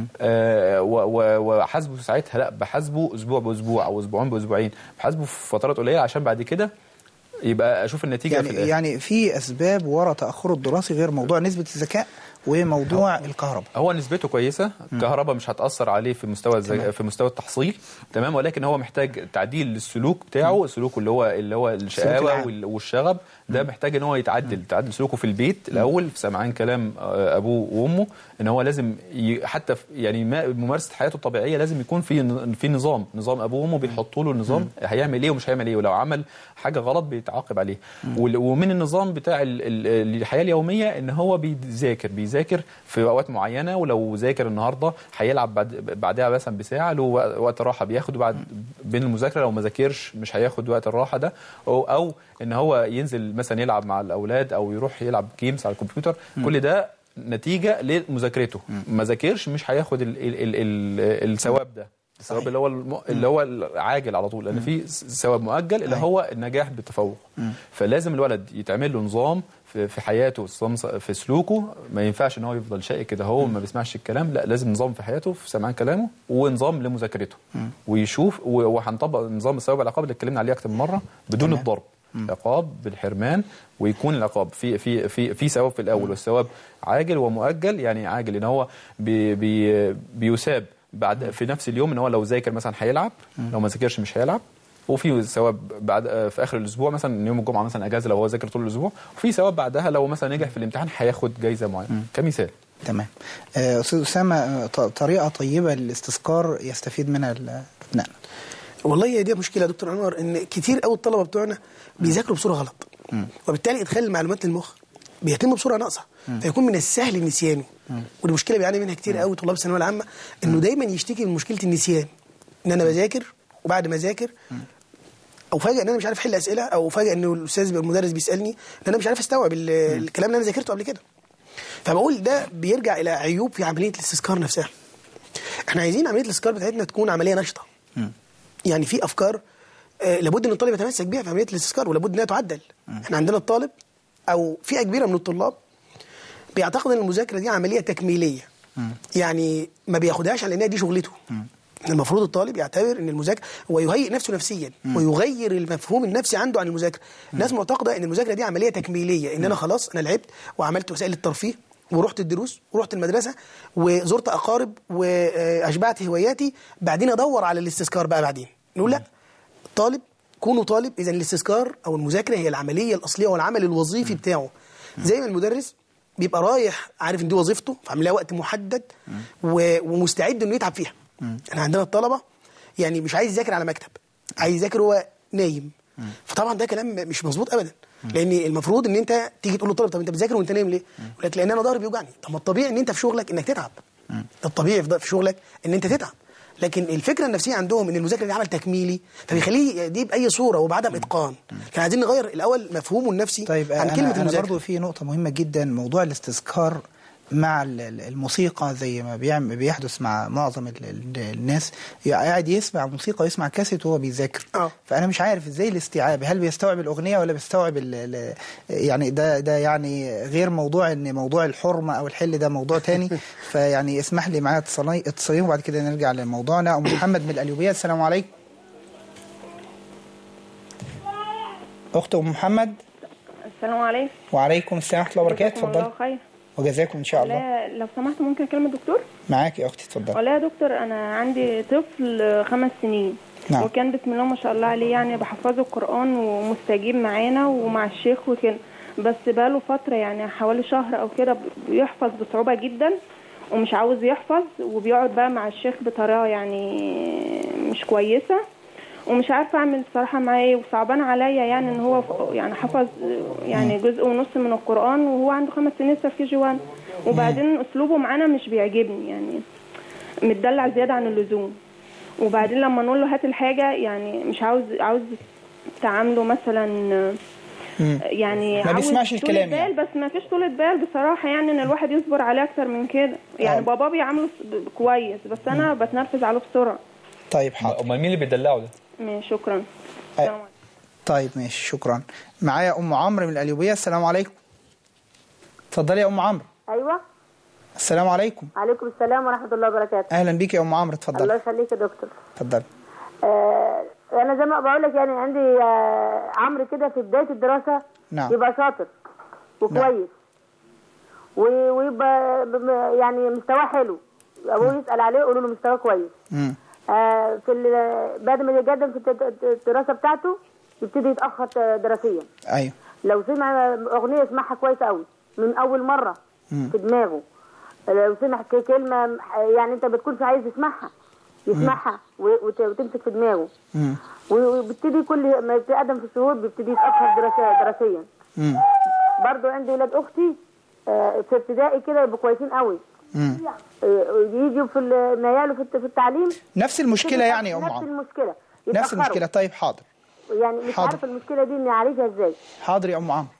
B: آه و- و- وحاسبه ساعتها لا بحاسبه اسبوع باسبوع او اسبوعين باسبوعين بحاسبه في فترات قليله عشان بعد كده يبقى اشوف النتيجه
A: يعني
B: في الآخر.
A: يعني في اسباب وراء تاخره الدراسي غير موضوع نسبه الذكاء وموضوع الكهرباء
B: هو نسبته كويسه الكهرباء مش هتاثر عليه في مستوى الزي... في مستوى التحصيل تمام ولكن هو محتاج تعديل للسلوك بتاعه سلوكه اللي هو اللي هو الشقاوه
A: العام.
B: وال- والشغب ده محتاج ان هو يتعدل تعدل سلوكه في البيت الاول في سمعان كلام آه، ابوه وامه ان هو لازم ي... حتى في يعني ما- ممارسه حياته الطبيعيه لازم يكون في ن- في نظام نظام ابوه وامه بيحطوا له النظام هيعمل ايه ومش هيعمل ايه ولو عمل حاجه غلط بيتعاقب عليه وال- ومن النظام بتاع ال- ال- الحياه اليوميه ان هو بيذاكر بيذاكر في اوقات معينه ولو ذاكر النهارده هيلعب بعد بعدها مثلا بساعه له وقت راحه بياخده بعد بين المذاكره لو ما ذاكرش مش هياخد وقت الراحه ده او, أو ان هو ينزل مثلا يلعب مع الاولاد او يروح يلعب جيمز على الكمبيوتر كل ده نتيجه لمذاكرته ما ذاكرش مش هياخد ال ال ال ال الثواب ده الثواب اللي هو الم... اللي هو العاجل على طول لان في ثواب مؤجل اللي هو النجاح بالتفوق فلازم الولد يتعمل له نظام في في حياته نظام في سلوكه ما ينفعش ان هو يفضل شقي كده هو ما بيسمعش الكلام لا لازم نظام في حياته في سمعان كلامه ونظام لمذاكرته ويشوف و- وهنطبق نظام الثواب والعقاب اللي اتكلمنا عليه اكتر من مره بدون
A: تمام.
B: الضرب عقاب بالحرمان ويكون العقاب في في في في ثواب في الاول والثواب عاجل ومؤجل يعني عاجل ان هو بي بي بيثاب بعد في نفس اليوم ان هو لو ذاكر مثلا هيلعب لو ما ذاكرش مش هيلعب وفي ثواب بعد آه، في اخر الاسبوع مثلا يوم الجمعه مثلا اجازه لو هو ذاكر طول الاسبوع وفي ثواب بعدها لو مثلا نجح في الامتحان هياخد جايزه معينه كمثال
A: تمام آه، استاذ اسامه آه، ط- طريقه طيبه للاستذكار يستفيد منها ال- ابنائنا
C: والله هي دي مشكله يا دكتور انور ان كتير قوي الطلبه بتوعنا بيذاكروا بصوره غلط وبالتالي ادخال المعلومات للمخ بيتم بصوره ناقصه فيكون من السهل نسيانه ودي مشكله بيعاني منها كتير قوي طلاب الثانويه العامه انه دايما يشتكي من مشكله النسيان ان انا بذاكر وبعد ما اذاكر او فاجئ ان انا مش عارف احل اسئله او فاجئ ان الاستاذ المدرس بيسالني ان انا مش عارف استوعب ال- الكلام اللي انا ذاكرته قبل كده فبقول ده بيرجع الى عيوب في عمليه الاستذكار نفسها احنا عايزين عمليه الاستذكار بتاعتنا تكون عمليه نشطه يعني في افكار آه، لابد ان الطالب يتمسك بيها في عمليه الاستذكار ولابد انها تعدل احنا عندنا الطالب او فئه كبيره من الطلاب بيعتقد ان المذاكره دي عمليه تكميليه يعني ما بياخدهاش على انها دي شغلته المفروض الطالب يعتبر ان المذاكره هو يهيئ نفسه نفسيا ويغير المفهوم النفسي عنده عن المذاكره الناس معتقده ان المذاكره دي عمليه تكميليه ان انا خلاص انا لعبت وعملت وسائل الترفيه ورحت الدروس ورحت المدرسه وزرت اقارب واشبعت هواياتي بعدين ادور على الاستذكار بقى بعدين نقول لا طالب كونوا طالب اذا الاستذكار او المذاكره هي العمليه الاصليه والعمل الوظيفي بتاعه زي ما المدرس بيبقى رايح عارف ان دي وظيفته فعامل لها وقت محدد و- ومستعد انه يتعب فيها احنا عندنا الطلبه يعني مش عايز يذاكر على مكتب عايز يذاكر وهو نايم فطبعا ده كلام مش مظبوط ابدا لان المفروض ان انت تيجي تقول للطالب طب انت بتذاكر وانت نايم ليه؟ يقول لك لان انا ظهري بيوجعني طب ما الطبيعي ان انت في شغلك انك تتعب الطبيعي في في شغلك ان انت تتعب لكن الفكره النفسيه عندهم ان المذاكره دي عمل تكميلي فبيخليه دي باي صوره وبعدم اتقان كان عايزين نغير الاول مفهومه النفسي
A: طيب
C: عن
A: انا
C: كلمه
A: انا
C: المذاكره
A: برضو في نقطه مهمه جدا موضوع الاستذكار مع ال- ال- الموسيقى زي ما بيعمل بيحدث مع معظم ال- ال- الناس قاعد يسمع موسيقى ويسمع كاسيت وهو بيذاكر
C: آه.
A: فانا مش عارف ازاي الاستيعاب هل بيستوعب الاغنيه ولا بيستوعب ال ال يعني ده ده يعني غير موضوع ان موضوع الحرمه او الحل ده موضوع تاني فيعني اسمح لي معايا اتصالي- اتصالين وبعد كده نرجع لموضوعنا ام محمد من القليوبيه السلام عليكم اخت ام محمد
F: السلام عليكم
A: وعليكم السلام ورحمه الله وبركاته
F: جزاكم الله
A: اتفضل
F: خير
A: وجزاكم ان شاء الله
F: لا لو سمحت ممكن اكلم الدكتور
A: معاك يا اختي اتفضل
F: والله يا دكتور انا عندي طفل خمس سنين
A: نعم.
F: وكان بسم الله ما شاء الله عليه يعني بحفظه القران ومستجيب معانا ومع الشيخ وكده بس بقاله فتره يعني حوالي شهر او كده بيحفظ بصعوبه جدا ومش عاوز يحفظ وبيقعد بقى مع الشيخ بطريقه يعني مش كويسه ومش عارفه اعمل الصراحه معاه ايه وصعبان عليا يعني ان هو ف- يعني حفظ يعني جزء ونص من القران وهو عنده خمس سنين لسه في كي جي 1 وبعدين اسلوبه معانا مش بيعجبني يعني متدلع زياده عن اللزوم وبعدين لما نقول له هات الحاجه يعني مش عاوز عاوز تعامله مثلا يعني
A: ما
F: عاوز
A: بيسمعش
F: طولة
A: الكلام
F: بال
A: يعني.
F: بس ما فيش طولة بال بصراحه يعني ان الواحد يصبر عليه اكتر من كده يعني
A: آه.
F: بابا بيعامله س- كويس بس انا بتنرفز عليه بسرعه
A: طيب حاضر
B: امال مين اللي بيدلعه ده؟
F: ماشي، شكرا
A: أي-
F: السلام عليكم.
A: طيب ماشي شكرا معايا ام عمرو من القليوبيه السلام عليكم اتفضلي يا ام عمرو
G: ايوه
A: السلام عليكم
G: عليكم السلام ورحمه الله وبركاته
A: اهلا بيك يا ام عمرو
G: الله
A: اتفضلي
G: يخليك يا دكتور
A: اتفضلي
G: آه انا زي ما بقول لك يعني عندي آه عمرو كده في بدايه الدراسه
A: نعم.
G: يبقى شاطر وكويس و- ويبقى ب- يعني مستواه حلو ابوه يسال عليه يقولوا له مستواه كويس
A: مم.
G: آه في ال- بعد ما يقدم في الت- الدراسه بتاعته يبتدي يتاخر دراسيا
A: ايوه
G: لو سمع اغنيه يسمعها كويس قوي من اول مره
A: مم.
G: في دماغه لو سمع ك- كلمه يعني انت بتكونش عايز تسمعها يسمعها و- وت- وتمسك في دماغه
A: مم.
G: و- وبيبتدي كل ما يتقدم في الشهور بيبتدي يتاخر دراسيا دراسيا
A: مم.
G: برضو عندي ولاد اختي آه، في ابتدائي كده يبقوا كويسين قوي
A: مم.
G: آه، يجوا في ال- مياله في الت- في التعليم
A: نفس المشكله يعني يا ام
G: نفس
A: عمرو
G: المشكله
A: نفس
G: يتأخروا.
A: المشكله طيب حاضر
G: يعني مش
A: حاضر.
G: عارفه المشكله دي نعالجها ازاي
A: حاضر يا ام عمرو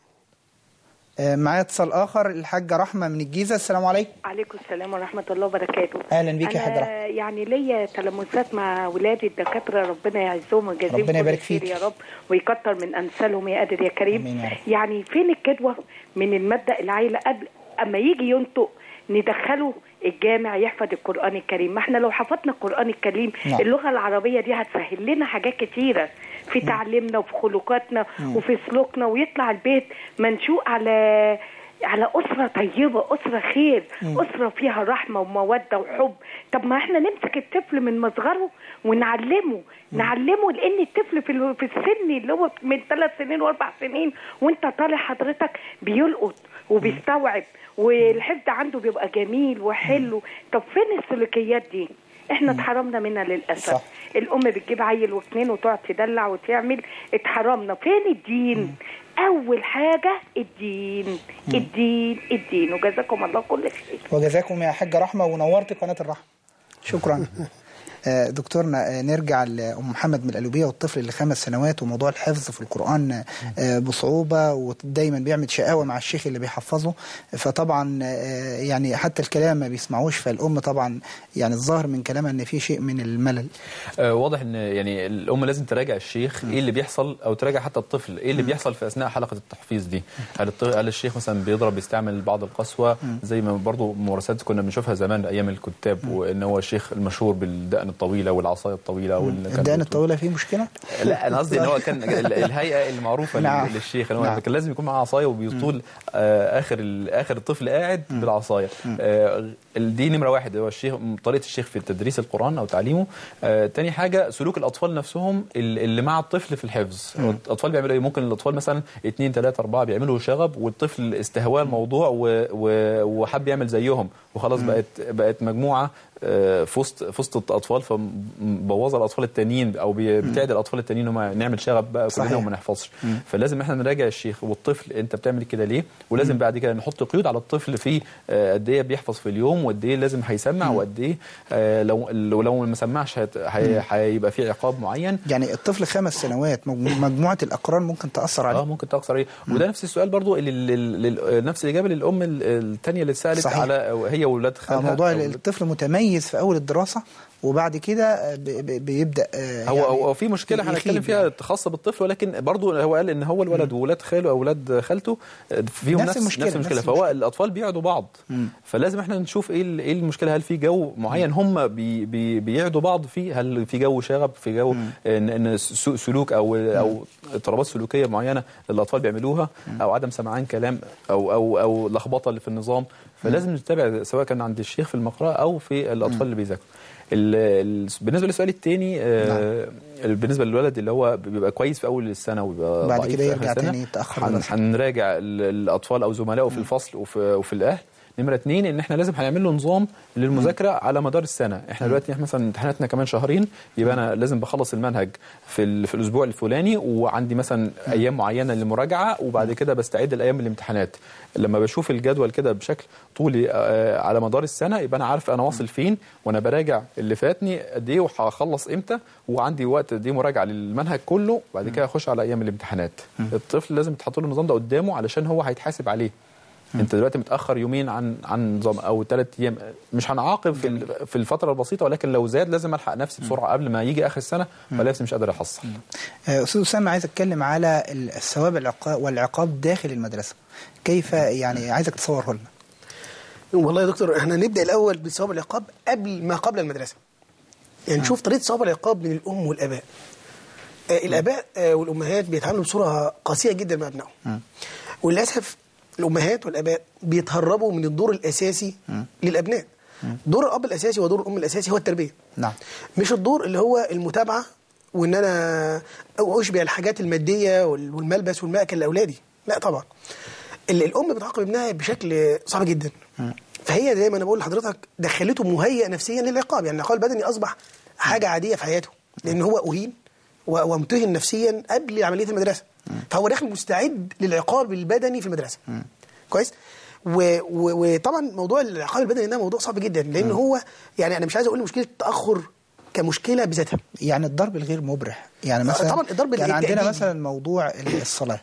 A: آه، معايا اتصال اخر الحاجه رحمه من الجيزه السلام عليكم
H: عليكم السلام ورحمة الله وبركاته
A: أهلا بيك يا
H: أنا
A: حاج رحمة.
H: يعني ليا تلامسات مع ولادي الدكاترة ربنا يعزهم ويجازيهم
A: ربنا
H: كل
A: يبارك
H: خير
A: فيك.
H: يا رب ويكتر من أمثالهم يا قادر يا كريم
A: آمين يا رب.
H: يعني فين الكدوة من المبدأ العائلة قبل أما يجي ينطق ندخله الجامع يحفظ القرآن الكريم ما احنا لو حفظنا القرآن الكريم
A: نعم.
H: اللغة العربية دي هتسهل لنا حاجات كتيرة في تعليمنا وفي خلقاتنا وفي سلوكنا ويطلع البيت منشوء على على أسرة طيبة أسرة خير أسرة فيها رحمة ومودة وحب طب ما احنا نمسك الطفل من مصغره ونعلمه نعلمه لأن الطفل في ال- في السن اللي هو من ثلاث سنين وأربع سنين وأنت طالع حضرتك بيلقط وبيستوعب والحفظ عنده بيبقى جميل وحلو طب فين السلوكيات دي؟ احنا اتحرمنا منها للاسف
A: صح.
H: الام بتجيب عيل واثنين وتقعد تدلع وتعمل اتحرمنا فين الدين اول حاجه الدين الدين الدين وجزاكم الله كل خير
A: وجزاكم يا حاجه رحمه ونورت قناه الرحمه شكرا آه، دكتورنا آه، نرجع لأم محمد من القلوبية والطفل اللي خمس سنوات وموضوع الحفظ في القرآن آه، بصعوبة ودايما بيعمل شقاوة مع الشيخ اللي بيحفظه فطبعا آه، يعني حتى الكلام ما بيسمعوش فالأم طبعا يعني الظاهر من كلامها ان في شيء من الملل
B: آه، واضح ان يعني الام لازم تراجع الشيخ ايه اللي بيحصل او تراجع حتى الطفل ايه اللي بيحصل في اثناء حلقه التحفيظ دي هل, الط- هل الشيخ مثلا بيضرب بيستعمل بعض القسوه زي ما برضو ممارسات كنا بنشوفها زمان ايام الكتاب وان هو الشيخ المشهور بالدقن الطويله والعصايه الطويله واللي كان
A: الدقن
B: بيطول-
A: الطويلة فيه مشكلة
B: لا انا قصدي ان هو كان ال- الهيئه المعروفه
A: نعم.
B: نعم. للشيخ ان هو
A: نعم.
B: كان لازم يكون معاه عصايه وبيطول آه اخر ال- اخر الطفل قاعد بالعصايه آه دي نمره واحد هو الشيخ طريقه الشيخ في تدريس القران او تعليمه آه تاني حاجه سلوك الاطفال نفسهم ال- اللي مع الطفل في الحفظ الاطفال بيعملوا ايه ممكن الاطفال مثلا اثنين ثلاثه اربعه بيعملوا شغب والطفل استهواه الموضوع و- و- وحب يعمل زيهم وخلاص بقت بقت مجموعه آه، في وسط في وسط الاطفال فمبوظه الاطفال التانيين او بي- بتعدي الاطفال التانيين هم نعمل شغب بقى
A: صحيح.
B: كلنا وما نحفظش فلازم احنا نراجع الشيخ والطفل انت بتعمل كده ليه ولازم بعد كده نحط قيود على الطفل في آه، قد ايه بيحفظ في اليوم وقد ايه لازم هيسمع وقد ايه آه، لو لو لو ما سمعش هت- هي- هيبقى في عقاب معين
A: يعني الطفل خمس سنوات مجمو- مجموعه الاقران ممكن تاثر عليه
B: اه ممكن تاثر عليه وده نفس السؤال برضو اللي لل- لل- نفس الاجابه للام ال- الثانيه اللي سالت
A: صحيح.
B: على هي واولاد
A: آه،
B: خالها
A: موضوع
B: أو-
A: الطفل متميز في اول الدراسه وبعد كده آه، ب- ب- بيبدا آه،
B: هو
A: يعني
B: هو في مشكله
A: يخيب
B: هنتكلم فيها
A: يعني.
B: خاصه بالطفل ولكن برضو هو قال ان هو الولد واولاد خاله او اولاد خالته فيهم
A: نفس
B: نفس
A: المشكلة،
B: نفس المشكله
A: نفس
B: فهو
A: المشكلة.
B: الاطفال بيعدوا بعض فلازم احنا نشوف ايه ال- ايه المشكله هل في جو معين هم بي بي بيعدوا بعض فيه هل في جو شغب في جو ان ان سوء سلوك او او اضطرابات سلوكيه معينه الاطفال بيعملوها او عدم سمعان كلام او او او لخبطه اللي في النظام فلازم نتابع سواء كان عند الشيخ في المقرأة او في الاطفال اللي بيذاكروا ال- ال- بالنسبه للسؤال الثاني بالنسبه للولد اللي هو بيبقى كويس في اول السنه وبيبقى
A: بعد
B: ضعيف
A: كده
B: في
A: يرجع
B: آخر السنة،
A: تاني يتأخر
B: هن-
A: دراسة.
B: هنراجع ال- الاطفال او زملائه في الفصل وفي, وفي الاهل نمرة اتنين ان احنا لازم هنعمل له نظام للمذاكره على مدار السنه احنا دلوقتي احنا مثلا امتحاناتنا كمان شهرين يبقى انا لازم بخلص المنهج في ال- في الاسبوع الفلاني وعندي مثلا ايام معينه للمراجعه وبعد كده بستعد لايام الامتحانات لما بشوف الجدول كده بشكل طولي آه، على مدار السنه يبقى انا عارف انا واصل فين وانا براجع اللي فاتني قد ايه وهخلص امتى وعندي وقت قد ايه مراجعه للمنهج كله وبعد كده اخش على ايام الامتحانات الطفل لازم تحط له النظام ده قدامه علشان هو هيتحاسب عليه انت دلوقتي متاخر يومين عن عن نظام او ثلاث ايام مش هنعاقب في ال- في الفتره البسيطه ولكن لو زاد لازم الحق نفسي بسرعه قبل ما يجي اخر السنه فلازم مش قادر احصل
A: آه، استاذ اسامه عايز اتكلم على ال- الثواب العقا- والعقاب داخل المدرسه كيف يعني عايزك تصوره لنا
C: والله يا دكتور احنا نبدا الاول بثواب العقاب قبل ما قبل المدرسه يعني نشوف طريقه ثواب العقاب من الام والاباء آه الاباء آه والامهات بيتعاملوا بصوره قاسيه جدا مع ابنائهم وللاسف الامهات والاباء بيتهربوا من الدور الاساسي للابناء دور الاب الاساسي ودور الام الاساسي هو التربيه
A: نعم
C: مش الدور اللي هو المتابعه وان انا اشبع الحاجات الماديه وال- والملبس والمأكل لاولادي لا طبعا ال- الام بتعاقب ابنها بشكل صعب جدا فهي زي ما انا بقول لحضرتك دخلته مهيئ نفسيا للعقاب يعني العقاب البدني اصبح حاجه عاديه في حياته لان هو اهين و- وامتهن نفسيا قبل عمليه المدرسه فهو داخل مستعد للعقاب البدني في المدرسه كويس و- و- وطبعا موضوع العقاب البدني ده موضوع صعب جدا لان هو يعني انا مش عايز اقول مشكله التاخر كمشكله بذاتها
A: يعني الضرب الغير مبرح يعني مثلا
C: طبعا الضرب
A: يعني عندنا
C: التأديبي.
A: مثلا موضوع ال- الصلاه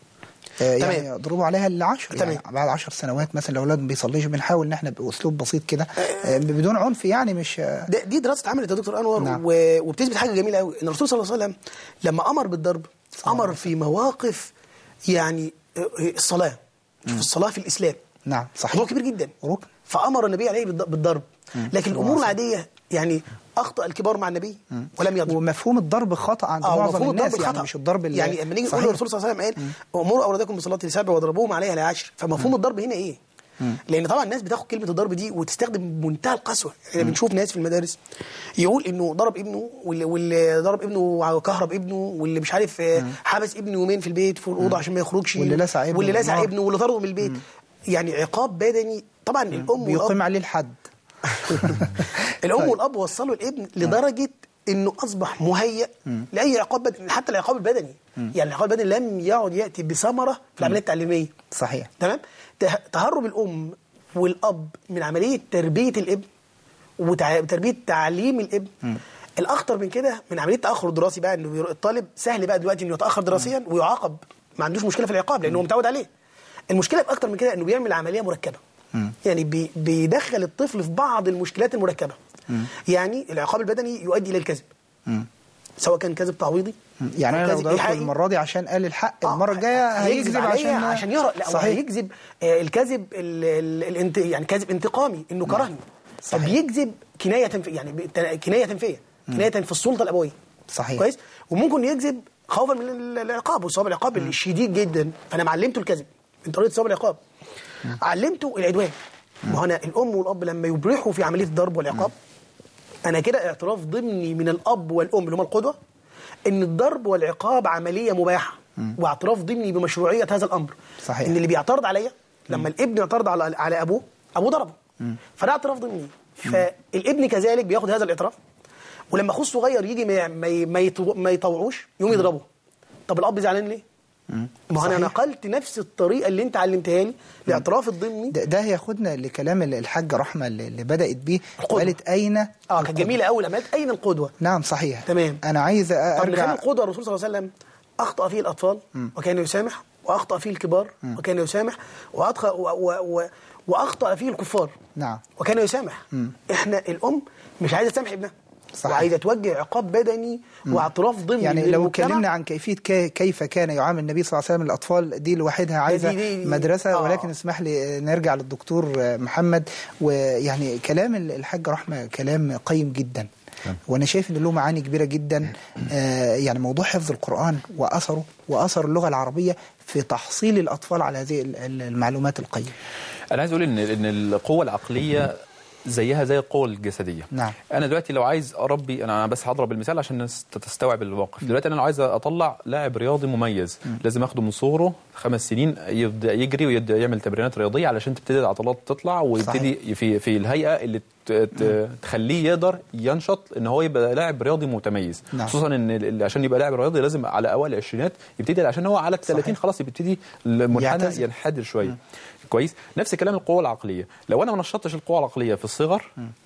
A: آه،
C: تمام.
A: يعني يضربوا عليها العشر يعني
C: تمام.
A: بعد عشر سنوات مثلا الاولاد ما بيصليش بنحاول ان احنا باسلوب بسيط كده آه، بدون عنف يعني مش آه،
C: ده دي دراسه اتعملت يا دكتور انور
A: نعم.
C: و- وبتثبت حاجه جميله قوي ان الرسول صلى الله عليه وسلم لما امر بالضرب امر في مواقف يعني آه، الصلاه شوف الصلاه في الاسلام
A: نعم صحيح
C: موضوع كبير جدا
A: ركن
C: فامر النبي عليه بالض- بالضرب لكن الامور العاديه يعني اخطا الكبار مع النبي ولم يضرب
A: ومفهوم الضرب خطا عند
C: اه
A: معظم
C: مفهوم
A: الناس
C: الضرب
A: يعني
C: الخطا
A: مش الضرب اللي
C: يعني لما نيجي نقول
A: صحيح.
C: الرسول صلى الله عليه وسلم قال امروا اولادكم بالصلاه لسبع واضربوهم عليها لعشر فمفهوم الضرب هنا ايه؟ لان طبعا الناس بتاخد كلمه الضرب دي وتستخدم بمنتهى القسوه يعني بنشوف ناس في المدارس يقول انه ضرب ابنه واللي, واللي ضرب ابنه وكهرب ابنه واللي مش عارف آه، حبس ابنه يومين في البيت في الاوضه عشان ما يخرجش
A: واللي لسع ابنه
C: واللي لسع
A: بالنار.
C: ابنه واللي طرده من البيت يعني عقاب بدني طبعا الام والاب
A: بيقيم عليه الحد
C: الام
A: طيب.
C: والاب وصلوا الابن لدرجه انه اصبح مهيئ لاي عقاب بدني حتى العقاب البدني يعني العقاب البدني لم يعد ياتي بثمره في العمليه التعليميه
A: صحيح
C: تمام ته- تهرب الام والاب من عمليه تربيه الابن وتربيه تعليم الابن الاخطر من كده من عمليه التاخر الدراسي بقى انه بيرو- الطالب سهل بقى دلوقتي انه يتاخر دراسيا ويعاقب ما عندوش مشكله في العقاب لانه هو متعود عليه المشكله اكتر من كده انه بيعمل عمليه مركبه يعني بي بيدخل الطفل في بعض المشكلات المركبه يعني العقاب البدني يؤدي الى الكذب سواء كان كذب تعويضي
A: يعني
C: أو
A: انا لو
C: كذب
A: ضربته
C: إيحائي.
A: المره دي عشان قال الحق
C: آه،
A: المره الجايه هيكذب
C: عليا
A: عشان
C: عشان يهرب لا هو
A: صحيح
C: هيكذب آه، الكذب ال- ال- الانت يعني كذب انتقامي انه كرهني
A: صحيح.
C: فبيكذب كنايه في يعني بت- كنايه تنفيه كنايه في السلطه الابويه
A: صحيح.
C: كويس وممكن يكذب خوفا من ال- العقاب وثواب العقاب الشديد جدا فانا معلمته الكذب من طريقه ثواب العقاب علمته العدوان ما هو انا الام والاب لما يبرحوا في عمليه الضرب والعقاب انا كده اعتراف ضمني من الاب والام اللي هم القدوه ان الضرب والعقاب عمليه مباحه واعتراف ضمني بمشروعيه هذا الامر
A: صحيح.
C: ان اللي بيعترض عليا لما الابن يعترض على على ابوه ابوه ضربه فده اعتراف ضمني فالابن كذلك بياخد هذا الاعتراف ولما اخوه الصغير يجي ما ما ما يطو- ما يطوعوش يقوم يضربه طب الاب زعلان ليه ما هو انا
A: صحيح.
C: نقلت نفس الطريقه اللي انت علمتها لي الاعتراف الضمني
A: ده, ده هياخدنا لكلام الحاجة رحمة اللي اللي بدأت بيه
C: القدوة.
A: وقالت أين
C: اه كانت
A: القدوة؟
C: جميله قوي لما قالت اين القدوه
A: نعم صحيح
C: تمام.
A: أنا عايز
C: طب نخلي
A: أرجع
C: القدوه الرسول صلى الله عليه وسلم اخطا فيه الاطفال وكان يسامح واخطا فيه الكبار وكان يسامح وأدخل و و و واخطا فيه الكفار
A: نعم
C: وكان يسامح احنا الام مش عايزه تسامح ابنها
A: صحيح.
C: وعايزه توجه عقاب بدني واعتراف ضمني
A: يعني لو
C: للمجتمع.
A: اتكلمنا عن كيفية كي- كيف كان يعامل النبي صلى الله عليه وسلم الأطفال دي لوحدها عايزة
C: دي- دي- دي-
A: مدرسة
C: آه.
A: ولكن اسمح لي نرجع للدكتور محمد ويعني كلام الحاج رحمة كلام قيم جدا وانا شايف ان له معاني كبيره جدا آه يعني موضوع حفظ القران واثره واثر اللغه العربيه في تحصيل الاطفال على هذه ال- ال- المعلومات القيمه
B: انا عايز اقول ان ان القوه العقليه زيها زي القوه الجسديه
A: نعم.
B: انا دلوقتي لو عايز اربي انا بس هضرب المثال عشان الناس تستوعب الموقف دلوقتي انا لو عايز اطلع لاعب رياضي مميز لازم اخده من صغره خمس سنين يبدا يجري ويبدا يعمل تمرينات رياضيه علشان تبتدي العضلات تطلع ويبتدي في في الهيئه اللي ت- ت- تخليه يقدر ينشط ان هو يبقى لاعب رياضي متميز
A: نعم.
B: خصوصا ان ال- عشان يبقى لاعب رياضي لازم على اوائل العشرينات يبتدي عشان هو على ال 30
A: صحيح.
B: خلاص يبتدي المنحنى
A: يعتزل.
B: ينحدر شويه كويس نفس كلام القوه العقليه لو انا ما نشطتش القوه العقليه في الصغر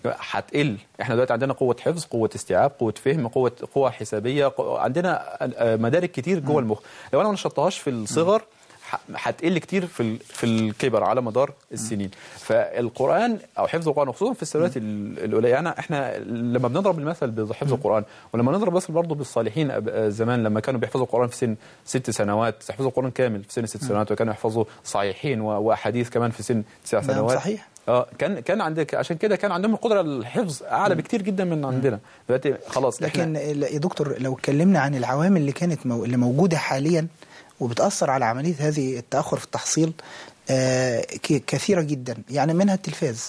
B: هتقل احنا دلوقتي عندنا قوه حفظ قوه استيعاب قوه فهم قوه قوه حسابيه قو- عندنا آه، مدارك كتير جوه المخ لو انا ما نشطتهاش في الصغر ح- هتقل كتير في ال- في الكبر على مدار السنين فالقران او حفظ القران وخصوصا في السنوات ال- الاولى يعني احنا لما بنضرب المثل بحفظ القران ولما نضرب مثل برضه بالصالحين أب- آه، زمان لما كانوا بيحفظوا القران في سن ست سنوات يحفظوا القران كامل في سن ست سنوات وكانوا يحفظوا صحيحين و- واحاديث كمان في سن تسع
A: نعم،
B: سنوات
A: صحيح.
B: اه كان كان عندك عشان كده كان عندهم القدره على الحفظ اعلى بكتير جدا من عندنا دلوقتي خلاص إحنا-
A: لكن ال- يا دكتور لو اتكلمنا عن العوامل اللي كانت مو... اللي موجوده حاليا وبتاثر على عمليه هذه التاخر في التحصيل آه ك- كثيره جدا يعني منها التلفاز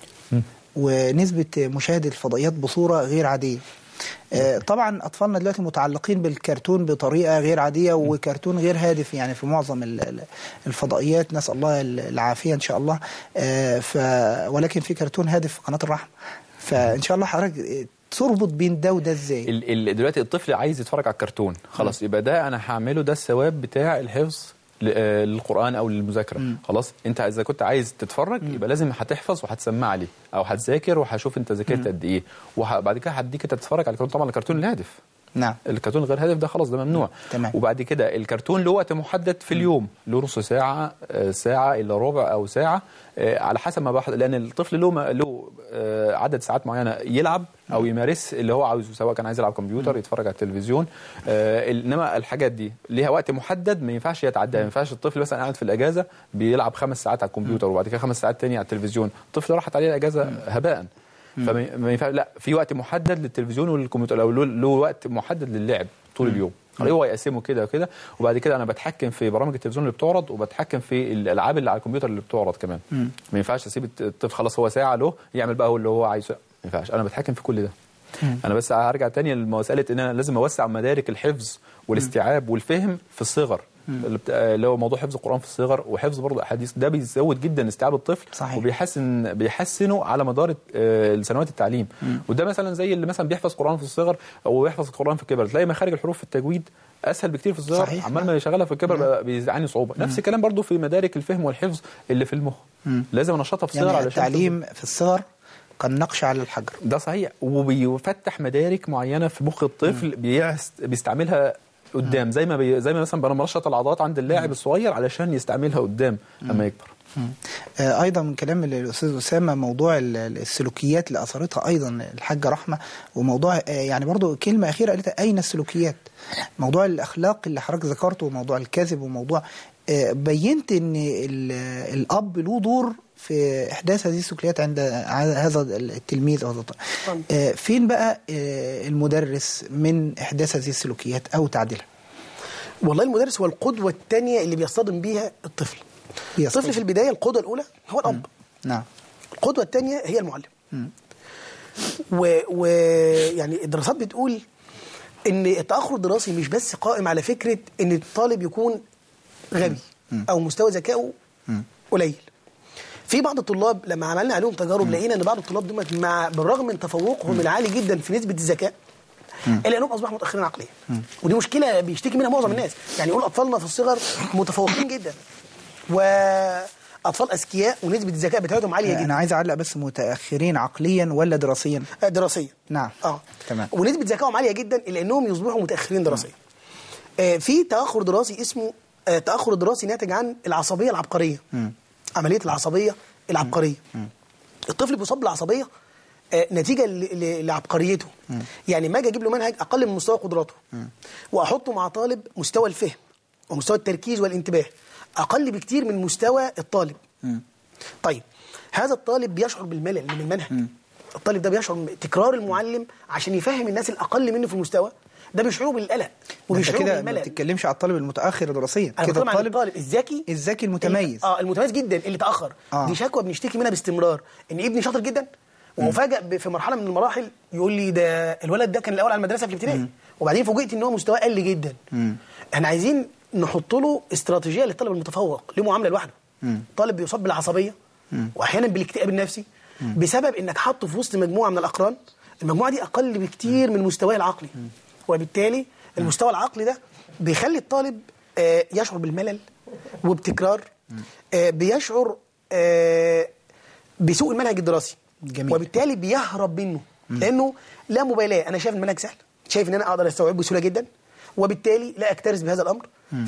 A: ونسبه مشاهده الفضائيات بصوره غير عاديه آه، طبعا اطفالنا دلوقتي متعلقين بالكرتون بطريقه غير عاديه وكرتون غير هادف يعني في معظم ال- ال- الفضائيات نسال الله ال- العافيه ان شاء الله آه، ف ولكن في كرتون هادف في قناه الرحمه فان شاء الله حضرتك تربط بين ده وده ازاي
B: ال ال دلوقتي الطفل عايز يتفرج على الكرتون خلاص يبقى ده انا هعمله ده الثواب بتاع الحفظ ل- آه، للقران او للمذاكره خلاص انت اذا كنت عايز تتفرج يبقى لازم هتحفظ وهتسمع عليه او هتذاكر وهشوف انت ذاكرت قد ايه وبعد كده هديك انت تتفرج على الكرتون طبعا الكرتون الهادف
A: نعم
B: الكرتون غير هادف ده خلاص ده ممنوع
A: تمام.
B: وبعد كده الكرتون له وقت محدد في اليوم له نص ساعه آه، ساعه الا ربع او ساعه آه، على حسب ما بحث لان الطفل له ما- له آه، عدد ساعات معينه يلعب او يمارس اللي هو عاوزه سواء كان عايز يلعب كمبيوتر يتفرج على التلفزيون آه، انما الحاجات دي ليها وقت محدد ما ينفعش يتعدى ما ينفعش الطفل مثلا قاعد في الاجازه بيلعب خمس ساعات على الكمبيوتر وبعد كده خمس ساعات تاني على التلفزيون الطفل راحت عليه الاجازه هباء فما ما ينفع لا في وقت محدد للتلفزيون والكمبيوتر او له له وقت محدد للعب طول اليوم هو يقسمه كده وكده وبعد كده انا بتحكم في برامج التلفزيون اللي بتعرض وبتحكم في الالعاب اللي على الكمبيوتر اللي بتعرض كمان ما ينفعش اسيب الطفل خلاص هو ساعه له يعمل بقى هو اللي هو عايزه ما ينفعش انا بتحكم في كل ده انا بس هرجع تاني لمساله ان انا لازم اوسع مدارك الحفظ والاستيعاب والفهم في الصغر اللي بت- اللي هو موضوع حفظ القران في الصغر وحفظ برضه احاديث ده بيزود جدا استيعاب الطفل
A: صحيح.
B: وبيحسن بيحسنه على مدار آه، سنوات التعليم وده مثلا زي اللي مثلا بيحفظ قران في الصغر او يحفظ القران في الكبر تلاقي مخارج الحروف في التجويد اسهل بكتير في الصغر
A: صحيح.
B: عمال ما يشغلها في الكبر بقى بيعاني صعوبه نفس الكلام برضه في مدارك الفهم والحفظ اللي في المخ لازم انشطها في الصغر
A: يعني
B: علشان
A: التعليم في الصغر كالنقش على الحجر
B: ده صحيح وبيفتح مدارك معينه في مخ الطفل بيعس- بيستعملها قدام زي ما بي زي ما مثلا بنشط العضلات عند اللاعب الصغير علشان يستعملها قدام لما يكبر
A: آه، ايضا من كلام الاستاذ اسامه موضوع ال- ال- السلوكيات اللي اثرتها ايضا الحاجه رحمه وموضوع آه، يعني برضو كلمه اخيره قالتها اين السلوكيات موضوع الاخلاق اللي حضرتك ذكرته وموضوع الكذب وموضوع آه، بينت ان ال- الاب له دور في احداث هذه السلوكيات عند هذا التلميذ او هذا الطالب. آه، فين بقى آه، المدرس من احداث هذه السلوكيات او تعديلها
C: والله المدرس هو القدوه الثانيه اللي بيصطدم بيها الطفل
A: بيصطدم.
C: الطفل في البدايه القدوه الاولى هو الاب
A: نعم
C: القدوه الثانيه هي المعلم ويعني و... يعني الدراسات بتقول ان التاخر الدراسي مش بس قائم على فكره ان الطالب يكون غبي او مستوى ذكائه قليل في بعض الطلاب لما عملنا عليهم تجارب لقينا ان بعض الطلاب دول مع بالرغم من تفوقهم العالي جدا في نسبه الذكاء الا انهم اصبحوا متاخرين عقليا ودي مشكله بيشتكي منها معظم الناس يعني يقول اطفالنا في الصغر متفوقين جدا واطفال اذكياء ونسبه الذكاء بتاعتهم عاليه جدا
A: انا عايز اعلق بس متاخرين عقليا ولا دراسيا
C: دراسيا
A: نعم
C: اه
A: تمام
C: ونسبه ذكائهم عاليه جدا الا انهم يصبحوا متاخرين دراسيا آه في تاخر دراسي اسمه آه تاخر دراسي ناتج عن العصبيه العبقريه
A: مم.
C: عمليه العصبيه العبقريه الطفل بيصاب بالعصبيه آه، نتيجه ل- ل- لعبقريته يعني ما اجي اجيب له منهج اقل من مستوى قدراته واحطه مع طالب مستوى الفهم ومستوى التركيز والانتباه اقل بكتير من مستوى الطالب طيب هذا الطالب بيشعر بالملل من المنهج الطالب ده بيشعر بتكرار المعلم عشان يفهم الناس الاقل منه في المستوى ده بيشعروا بالقلق
A: انت
C: وبيشعروا
A: كده ما
C: بالملل
A: بتتكلمش على الطالب المتاخر دراسيا
C: انا
A: كده
C: بتكلم عن
A: الطالب
C: الطالب الذكي
A: الذكي المتميز
C: اه المتميز جدا اللي تاخر
A: آه.
C: دي شكوى بنشتكي منها باستمرار ان ابني شاطر جدا ومفاجئ ب- في مرحله من المراحل يقول لي ده الولد ده كان الاول على المدرسه في الابتدائي وبعدين فوجئت ان هو مستواه قل جدا احنا عايزين نحط له استراتيجيه للطالب المتفوق ليه معامله لوحده طالب بيصاب بالعصبيه واحيانا بالاكتئاب النفسي بسبب انك حاطه في وسط مجموعه من الاقران المجموعه دي اقل بكتير من مستواه العقلي وبالتالي المستوى العقلي ده بيخلي الطالب آه، يشعر بالملل وبتكرار آه، بيشعر آه، بسوء المنهج الدراسي
A: جميل.
C: وبالتالي بيهرب منه لانه لا مبالاه انا شايف المنهج سهل شايف ان انا اقدر استوعبه بسهوله جدا وبالتالي لا اكترث بهذا الامر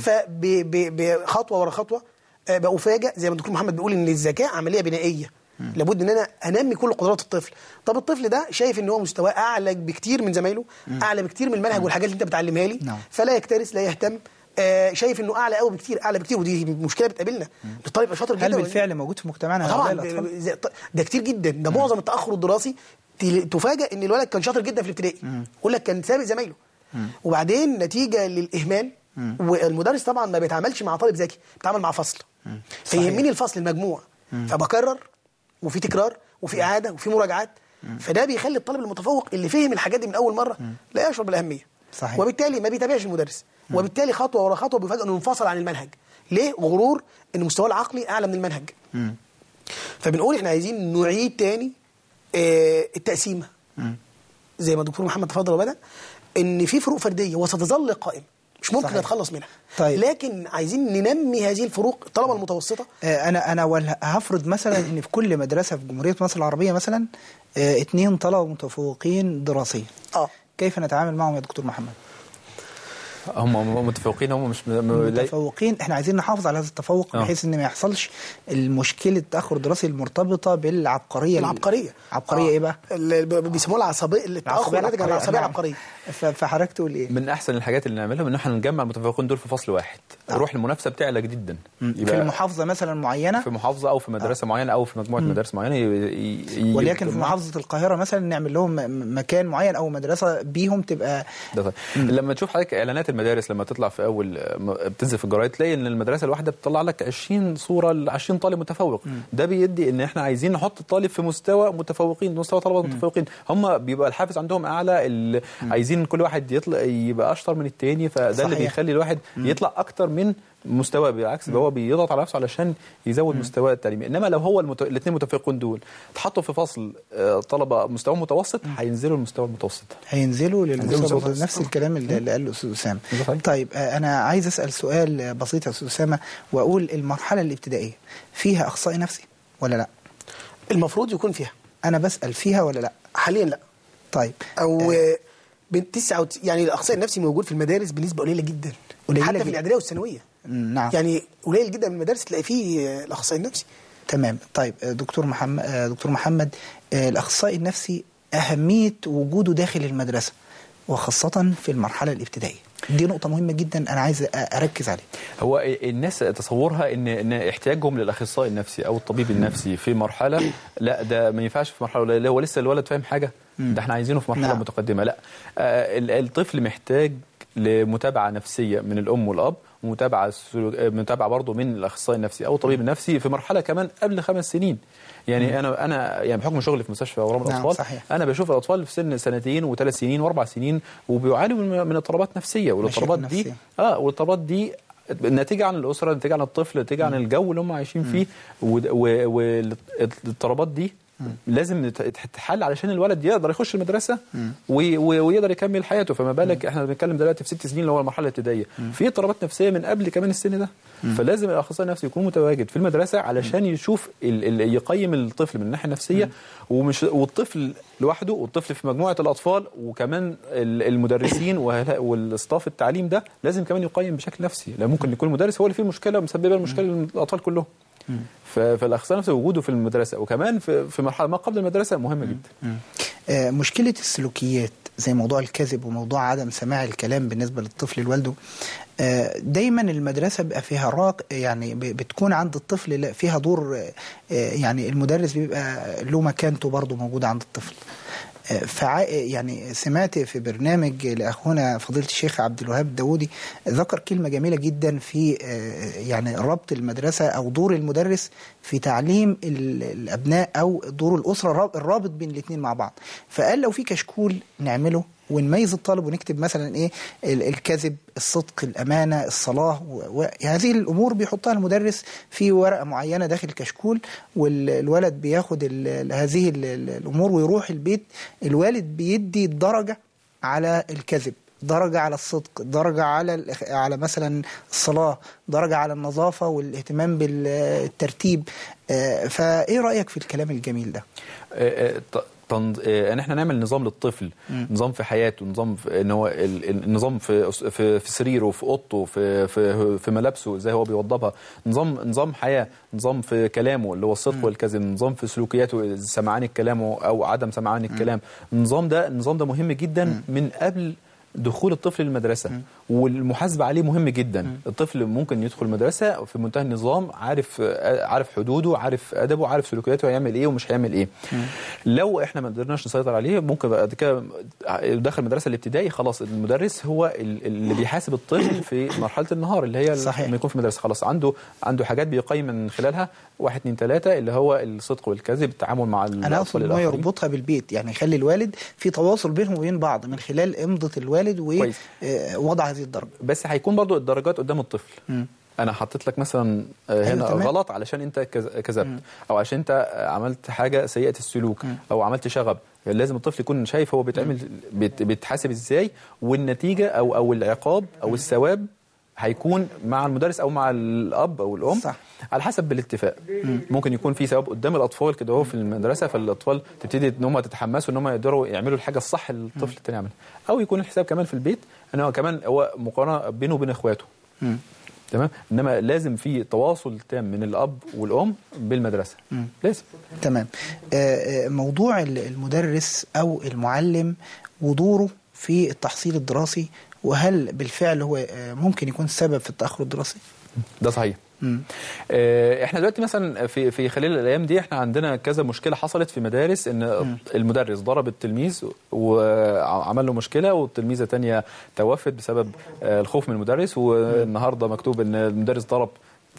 C: فبخطوه ورا خطوه آه، بأفاجئ زي ما الدكتور محمد بيقول ان الذكاء عمليه بنائيه لابد ان انا انمي كل قدرات الطفل طب الطفل ده شايف ان هو مستواه اعلى بكتير من زمايله اعلى بكتير من المنهج والحاجات اللي انت بتعلمها لي
A: نعم.
C: فلا يكترث لا يهتم آه شايف انه اعلى قوي بكتير اعلى بكتير ودي مشكله بتقابلنا الطالب يبقى شاطر جدا
A: هل بالفعل موجود في مجتمعنا
C: طبعا
A: هؤلاء الأطفال؟
C: ب- زي- ده كتير جدا ده معظم التاخر الدراسي تل- تفاجئ ان الولد كان شاطر جدا في الابتدائي يقول لك كان سابق زمايله وبعدين نتيجه للاهمال والمدرس طبعا ما بيتعاملش مع طالب ذكي بيتعامل مع فصل فيهمني الفصل المجموع فبكرر وفي تكرار وفي اعاده وفي مراجعات فده بيخلي الطالب المتفوق اللي فهم الحاجات دي من اول مره لا يشعر بالاهميه
A: صحيح.
C: وبالتالي ما بيتابعش المدرس وبالتالي خطوه ورا خطوه بيفاجئ انه انفصل عن المنهج ليه غرور ان مستواه العقلي اعلى من المنهج فبنقول احنا عايزين نعيد تاني آه، التقسيمه زي ما الدكتور محمد تفضل وبدا ان في فروق فرديه وستظل قائمه مش ممكن
A: صحيح.
C: نتخلص منها
A: طيب.
C: لكن عايزين ننمي هذه الفروق الطلبه المتوسطه
A: آه، انا انا وال- هفرض مثلا ان في كل مدرسه في جمهوريه مصر العربيه مثلا آه، اتنين طلبه متفوقين دراسيا
C: اه
A: كيف نتعامل معهم يا دكتور محمد
B: هم متفوقين هم مش م- م- لا-
A: متفوقين احنا عايزين نحافظ على هذا التفوق
B: آه.
A: بحيث ان ما يحصلش المشكله التاخر الدراسي المرتبطه بالعبقريه
C: العبقريه
A: عبقريه ايه بقى
C: اللي ب- بيسموها العصبيه التاخر ناتج عن العصبيه
A: نعم.
C: العبقريه
A: ف- فحضرتك تقول ايه
B: من احسن الحاجات اللي نعملها ان احنا نجمع المتفوقين دول في فصل واحد روح المنافسه بتعلى جدا
A: في المحافظه مثلا معينه
B: في محافظه او في مدرسه معينه او في مجموعه مدارس معينه ي- ي-
A: ولكن في
B: يجمع-
A: محافظه القاهره مثلا نعمل لهم م- مكان معين او مدرسه بيهم تبقى
B: ده طيب. لما تشوف حضرتك اعلانات المدارس لما تطلع في اول م- بتنزل في الجرايد تلاقي ان المدرسه الواحده بتطلع لك 20 صوره ل 20 طالب متفوق ده بيدي ان احنا عايزين نحط الطالب في مستوى متفوقين مستوى طلبه متفوقين هم بيبقى الحافز عندهم اعلى ال- عايزين كل واحد يطلع يبقى اشطر من التاني فده اللي
A: صحيح.
B: بيخلي الواحد يطلع اكتر من مستوى بالعكس ده هو بيضغط على نفسه علشان يزود مستواه التعليمي انما لو هو المت... الاثنين متفوقين دول اتحطوا في فصل آه، طلبه مستوى متوسط هينزلوا المستوى المتوسط
A: هينزلوا
B: هينزلوا
A: للمستوى
B: للمستوى.
A: نفس الكلام اللي اللي قاله الاستاذ اسامه
B: صحيح.
A: طيب آه، انا عايز اسال سؤال آه، بسيط يا استاذ اسامه واقول المرحله الابتدائيه فيها اخصائي نفسي ولا لا
C: المفروض يكون فيها
A: انا بسال فيها ولا لا
C: حاليا لا
A: طيب
C: او آه، بين تسعة وت... يعني الاخصائي النفسي موجود في المدارس بنسبه قليله جدا
A: قليلة
C: حتى
A: جداً.
C: في الاعداديه والثانويه
A: مم، نعم
C: يعني قليل جدا من المدارس تلاقي فيه آه، الاخصائي النفسي
A: تمام طيب آه، دكتور محمد آه، دكتور محمد آه، الاخصائي النفسي اهميه وجوده داخل المدرسه وخاصه في المرحله الابتدائيه دي نقطه مهمه جدا انا عايز أ- اركز عليها
B: هو الناس تصورها ان ان احتياجهم للاخصائي النفسي او الطبيب النفسي في مرحله لا ده ما ينفعش في مرحله قليله هو لسه الولد فاهم حاجه ده احنا عايزينه في مرحله
A: نعم.
B: متقدمه لا آه، ال- الطفل محتاج لمتابعه نفسيه من الام والاب ومتابعه سلوك آه، متابعه برضه من الاخصائي النفسي او الطبيب النفسي في مرحله كمان قبل خمس سنين يعني انا انا يعني بحكم شغلي في مستشفى اورام
A: نعم،
B: الاطفال
A: صحيح.
B: انا بشوف الاطفال في سن سنتين وثلاث سنين واربع سنين وبيعانوا من من اضطرابات نفسيه والاضطرابات دي
A: نفسية.
B: اه والاضطرابات دي ناتجه عن الاسره ناتجه عن الطفل ناتجه عن الجو اللي هم عايشين فيه والاضطرابات دي لازم تت- تتحل علشان الولد يقدر يخش المدرسه وي- وي- ويقدر يكمل حياته فما بالك احنا بنتكلم دلوقتي في ست سنين اللي هو المرحله الابتدائيه في اضطرابات نفسيه من قبل كمان السن ده فلازم الاخصائي النفسي يكون متواجد في المدرسه علشان يشوف ال ال يقيم الطفل من الناحيه النفسيه ومش والطفل لوحده والطفل في مجموعه الاطفال وكمان ال- المدرسين وهلا- والستاف التعليم ده لازم كمان يقيم بشكل نفسي لا ممكن يكون المدرس هو اللي فيه المشكله ومسببه المشكله للاطفال كلهم ف- فالاخصائي النفسي وجوده في المدرسه وكمان في في مرحله ما قبل المدرسه مهمه جدا
A: آه، مشكلة السلوكيات زي موضوع الكذب وموضوع عدم سماع الكلام بالنسبة للطفل لوالده آه، دايما المدرسة بيبقى فيها راق يعني ب- بتكون عند الطفل لا- فيها دور آه، آه، يعني المدرس بيبقى له مكانته برضه موجودة عند الطفل آه، فع يعني سمعت في برنامج لاخونا فضيله الشيخ عبد الوهاب الداودي ذكر كلمه جميله جدا في آه، يعني ربط المدرسه او دور المدرس في تعليم ال- الابناء او دور الاسره الراب- الرابط بين الاثنين مع بعض فقال لو في كشكول نعمله ونميز الطالب ونكتب مثلا ايه ال- الكذب الصدق الامانه الصلاه وهذه الامور بيحطها المدرس في ورقه معينه داخل الكشكول والولد بياخد ال- ال- هذه ال- ال- الامور ويروح البيت الوالد بيدي الدرجه على الكذب درجة على الصدق درجة على الإخ- على مثلا الصلاة درجة على النظافة والاهتمام بالترتيب آه، فإيه رأيك في الكلام الجميل ده؟
B: آه، آه، ط- تنظ... آه، ان احنا نعمل نظام للطفل نظام في حياته نظام في ان هو ال- ال- النظام في أس- في في سريره في اوضته في في في ملابسه ازاي هو بيوضبها نظام نظام حياه نظام في كلامه اللي هو الصدق والكذب نظام في سلوكياته سمعان الكلام او عدم سمعان الكلام النظام ده النظام ده مهم جدا من قبل دخول الطفل للمدرسة والمحاسبة عليه مهم جدا الطفل ممكن يدخل المدرسة في منتهى النظام عارف عارف حدوده عارف أدبه عارف سلوكياته هيعمل إيه ومش هيعمل إيه لو إحنا ما قدرناش نسيطر عليه ممكن بعد كده دخل المدرسة الابتدائي خلاص المدرس هو ال- اللي بيحاسب الطفل في مرحلة النهار اللي هي
A: صحيح.
B: لما يكون في المدرسة خلاص عنده عنده حاجات بيقيم من خلالها واحد اتنين تلاتة اللي هو الصدق والكذب التعامل مع
A: انا
B: الأطفال
A: اقصد ان هو
B: الآخرين.
A: يربطها بالبيت يعني يخلي الوالد في تواصل بينهم وبين بعض من خلال امضه الوالد
B: كويس.
A: ووضع هذه الدرجه
B: بس هيكون برضو الدرجات قدام الطفل انا حطيت لك مثلا آه،
A: أيوة
B: هنا
A: تمام.
B: غلط علشان انت كز- كذبت او عشان انت آه، عملت حاجه سيئه السلوك او عملت شغب لازم الطفل يكون شايف هو بيتعمل بيت- بيتحاسب ازاي والنتيجه او او العقاب او الثواب هيكون مع المدرس او مع الاب او الام
A: صح.
B: على حسب الاتفاق ممكن يكون في ثواب قدام الاطفال كده هو في المدرسه فالاطفال تبتدي ان هم تتحمسوا ان هم يقدروا يعملوا الحاجه الصح اللي الطفل التاني يعملها او يكون الحساب كمان في البيت ان هو كمان هو مقارنه بينه وبين اخواته تمام انما لازم في تواصل تام من الاب والام بالمدرسه لازم
A: تمام آه، آه، موضوع ال- المدرس او المعلم ودوره في التحصيل الدراسي وهل بالفعل هو آه، ممكن يكون سبب في التاخر الدراسي
B: ده صحيح
A: مم.
B: آه، احنا دلوقتي مثلا في في خلال الايام دي احنا عندنا كذا مشكله حصلت في مدارس ان المدرس ضرب التلميذ وعمل له مشكله والتلميذه تانية توفت بسبب آه، الخوف من المدرس والنهارده مكتوب ان المدرس ضرب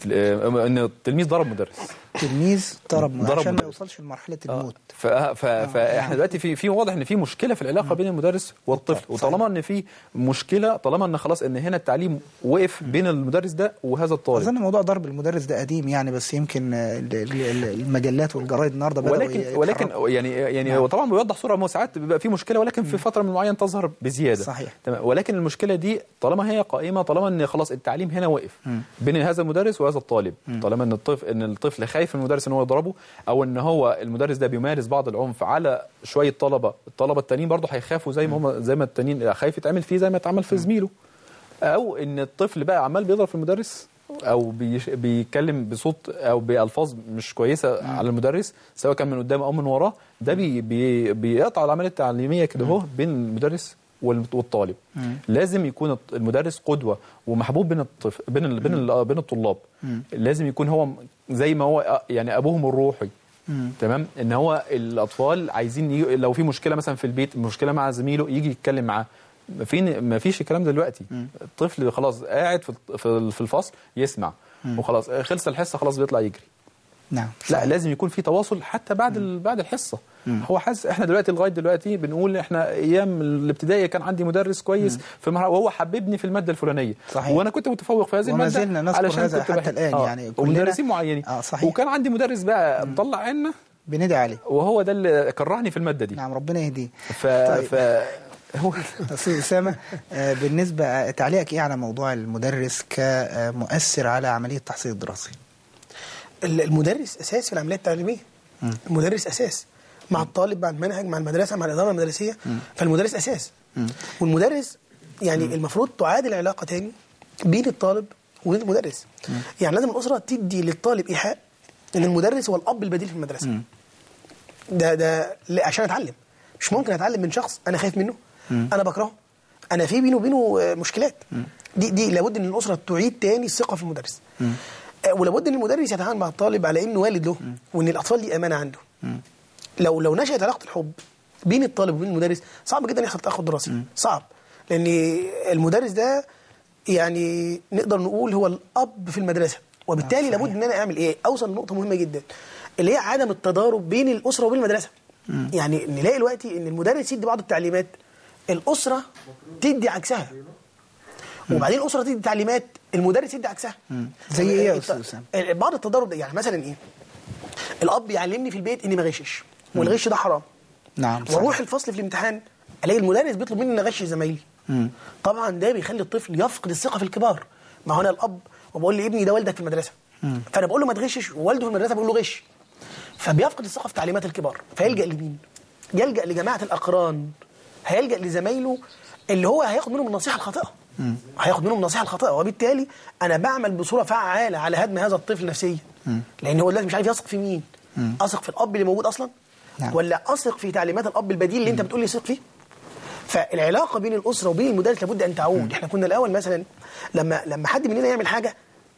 B: آه، ان التلميذ ضرب مدرس
A: تلميذ ضرب
B: ضرب
A: عشان ما
B: مدرس.
A: يوصلش لمرحله
B: آه.
A: الموت
B: ف... ف... فاحنا دلوقتي في في واضح ان في مشكله في العلاقه بين المدرس والطفل
A: صحيح.
B: وطالما ان في مشكله طالما ان خلاص ان هنا التعليم وقف بين المدرس ده وهذا الطالب
A: اظن موضوع ضرب المدرس ده قديم يعني بس يمكن آه، ال- ال- ال- المجلات والجرايد النهارده بدأوا
B: ولكن
A: يتحركوا.
B: ولكن يعني يعني هو طبعا بيوضح صوره ما هو ساعات بيبقى في مشكله ولكن في فتره من معين تظهر بزياده
A: صحيح.
B: تمام ولكن المشكله دي طالما هي قائمه طالما ان خلاص التعليم هنا وقف بين هذا المدرس وهذا الطالب طالما ان الطفل ان الطفل خايف من المدرس ان هو يضربه او ان هو المدرس ده بيمارس بعض العنف على شويه طلبه الطلبه التانيين برضه هيخافوا زي ما هم زي ما التانيين خايف يتعمل فيه زي ما اتعمل في زميله او ان الطفل بقى عمال بيضرب في المدرس او بيش بيتكلم بصوت او بالفاظ مش كويسه على المدرس سواء كان من قدام او من وراه ده بي بي بيقطع العمليه التعليميه كده اهو بين المدرس وال- والطالب لازم يكون الط- المدرس قدوه ومحبوب بين الطفل بين ال بين ال بين الطلاب لازم يكون هو م- زي ما هو أ- يعني ابوهم الروحي تمام ان هو الاطفال عايزين ي... لو في مشكله مثلا في البيت مشكله مع زميله يجي يتكلم معاه في ما فيش الكلام ده دلوقتي الطفل خلاص قاعد في في في الفصل يسمع وخلاص خلص الحصه خلاص بيطلع يجري
A: نعم
B: لا لازم يكون في تواصل حتى بعد ال... بعد الحصه هو حاسس احنا دلوقتي لغايه دلوقتي بنقول احنا ايام الابتدائي كان عندي مدرس كويس في المرحله وهو حببني في الماده الفلانيه
A: صحيح.
B: وانا كنت متفوق في هذه
A: وما
B: الماده
A: زلنا نذكر هذا
B: كنت
A: حتى
B: بحب-
A: الآن،
B: آه.
A: يعني كلنا-
B: ومدرسين معينين
A: آه، صحيح.
B: وكان عندي مدرس بقى مطلع عنا
A: بندعي عليه
B: وهو ده اللي كرهني في الماده دي
A: نعم ربنا يهديه
B: ف...
A: طيب.
B: ف... هو
A: استاذ اسامه آه، بالنسبه تعليقك ايه على موضوع المدرس كمؤثر على عمليه التحصيل الدراسي
C: ال- المدرس اساس في العمليه التعليميه المدرس اساس مع الطالب مع المنهج مع المدرسه مع الاداره المدرسيه فالمدرس اساس والمدرس يعني المفروض تعاد العلاقه تاني بين الطالب وبين المدرس يعني لازم الاسره تدي للطالب ايحاء ان المدرس هو الاب البديل في المدرسه ده ده لا، عشان اتعلم مش ممكن اتعلم من شخص انا خايف منه انا بكرهه انا في بينه وبينه آه، مشكلات دي دي لابد ان الاسره تعيد تاني الثقه في المدرس آه، ولابد ان المدرس يتعامل مع الطالب على انه والد له وان الاطفال دي امانه عنده لو لو نشأت علاقه الحب بين الطالب وبين المدرس صعب جدا يحصل تاخر دراسي صعب لان المدرس ده يعني نقدر نقول هو الاب في المدرسه وبالتالي لابد ان انا اعمل ايه اوصل لنقطه مهمه جدا اللي هي عدم التضارب بين الاسره وبين المدرسه يعني نلاقي دلوقتي ان المدرس يدي بعض التعليمات الاسره تدي عكسها وبعدين الاسره تدي تعليمات المدرس يدي عكسها
A: زي إيه يا
C: الت-
A: أستاذ أسامة؟
C: بعض التضارب ده يعني مثلا ايه الاب يعلمني في البيت اني ما غشش والغش ده حرام
A: نعم صحيح.
C: واروح الفصل في الامتحان الاقي المدرس بيطلب مني ان اغش زمايلي طبعا ده بيخلي الطفل يفقد الثقه في الكبار ما هو انا الاب وبقول لابني ده والدك في المدرسه فانا بقول له ما تغشش ووالده في المدرسه بيقول له غش فبيفقد الثقه في تعليمات الكبار فيلجا لمين يلجا لجماعه الاقران هيلجا لزمايله اللي هو هياخد منهم النصيحه الخاطئه هياخد منهم النصيحه الخاطئه وبالتالي انا بعمل بصوره فعاله على هدم هذا الطفل نفسيا لان هو دلوقتي مش عارف يثق في مين اثق في الاب اللي موجود اصلا
A: نعم.
C: ولا اثق في تعليمات الاب البديل اللي انت بتقول لي ثق فيه فالعلاقه بين الاسره وبين المدرس لابد ان تعود احنا كنا الاول مثلا لما لما حد مننا يعمل حاجه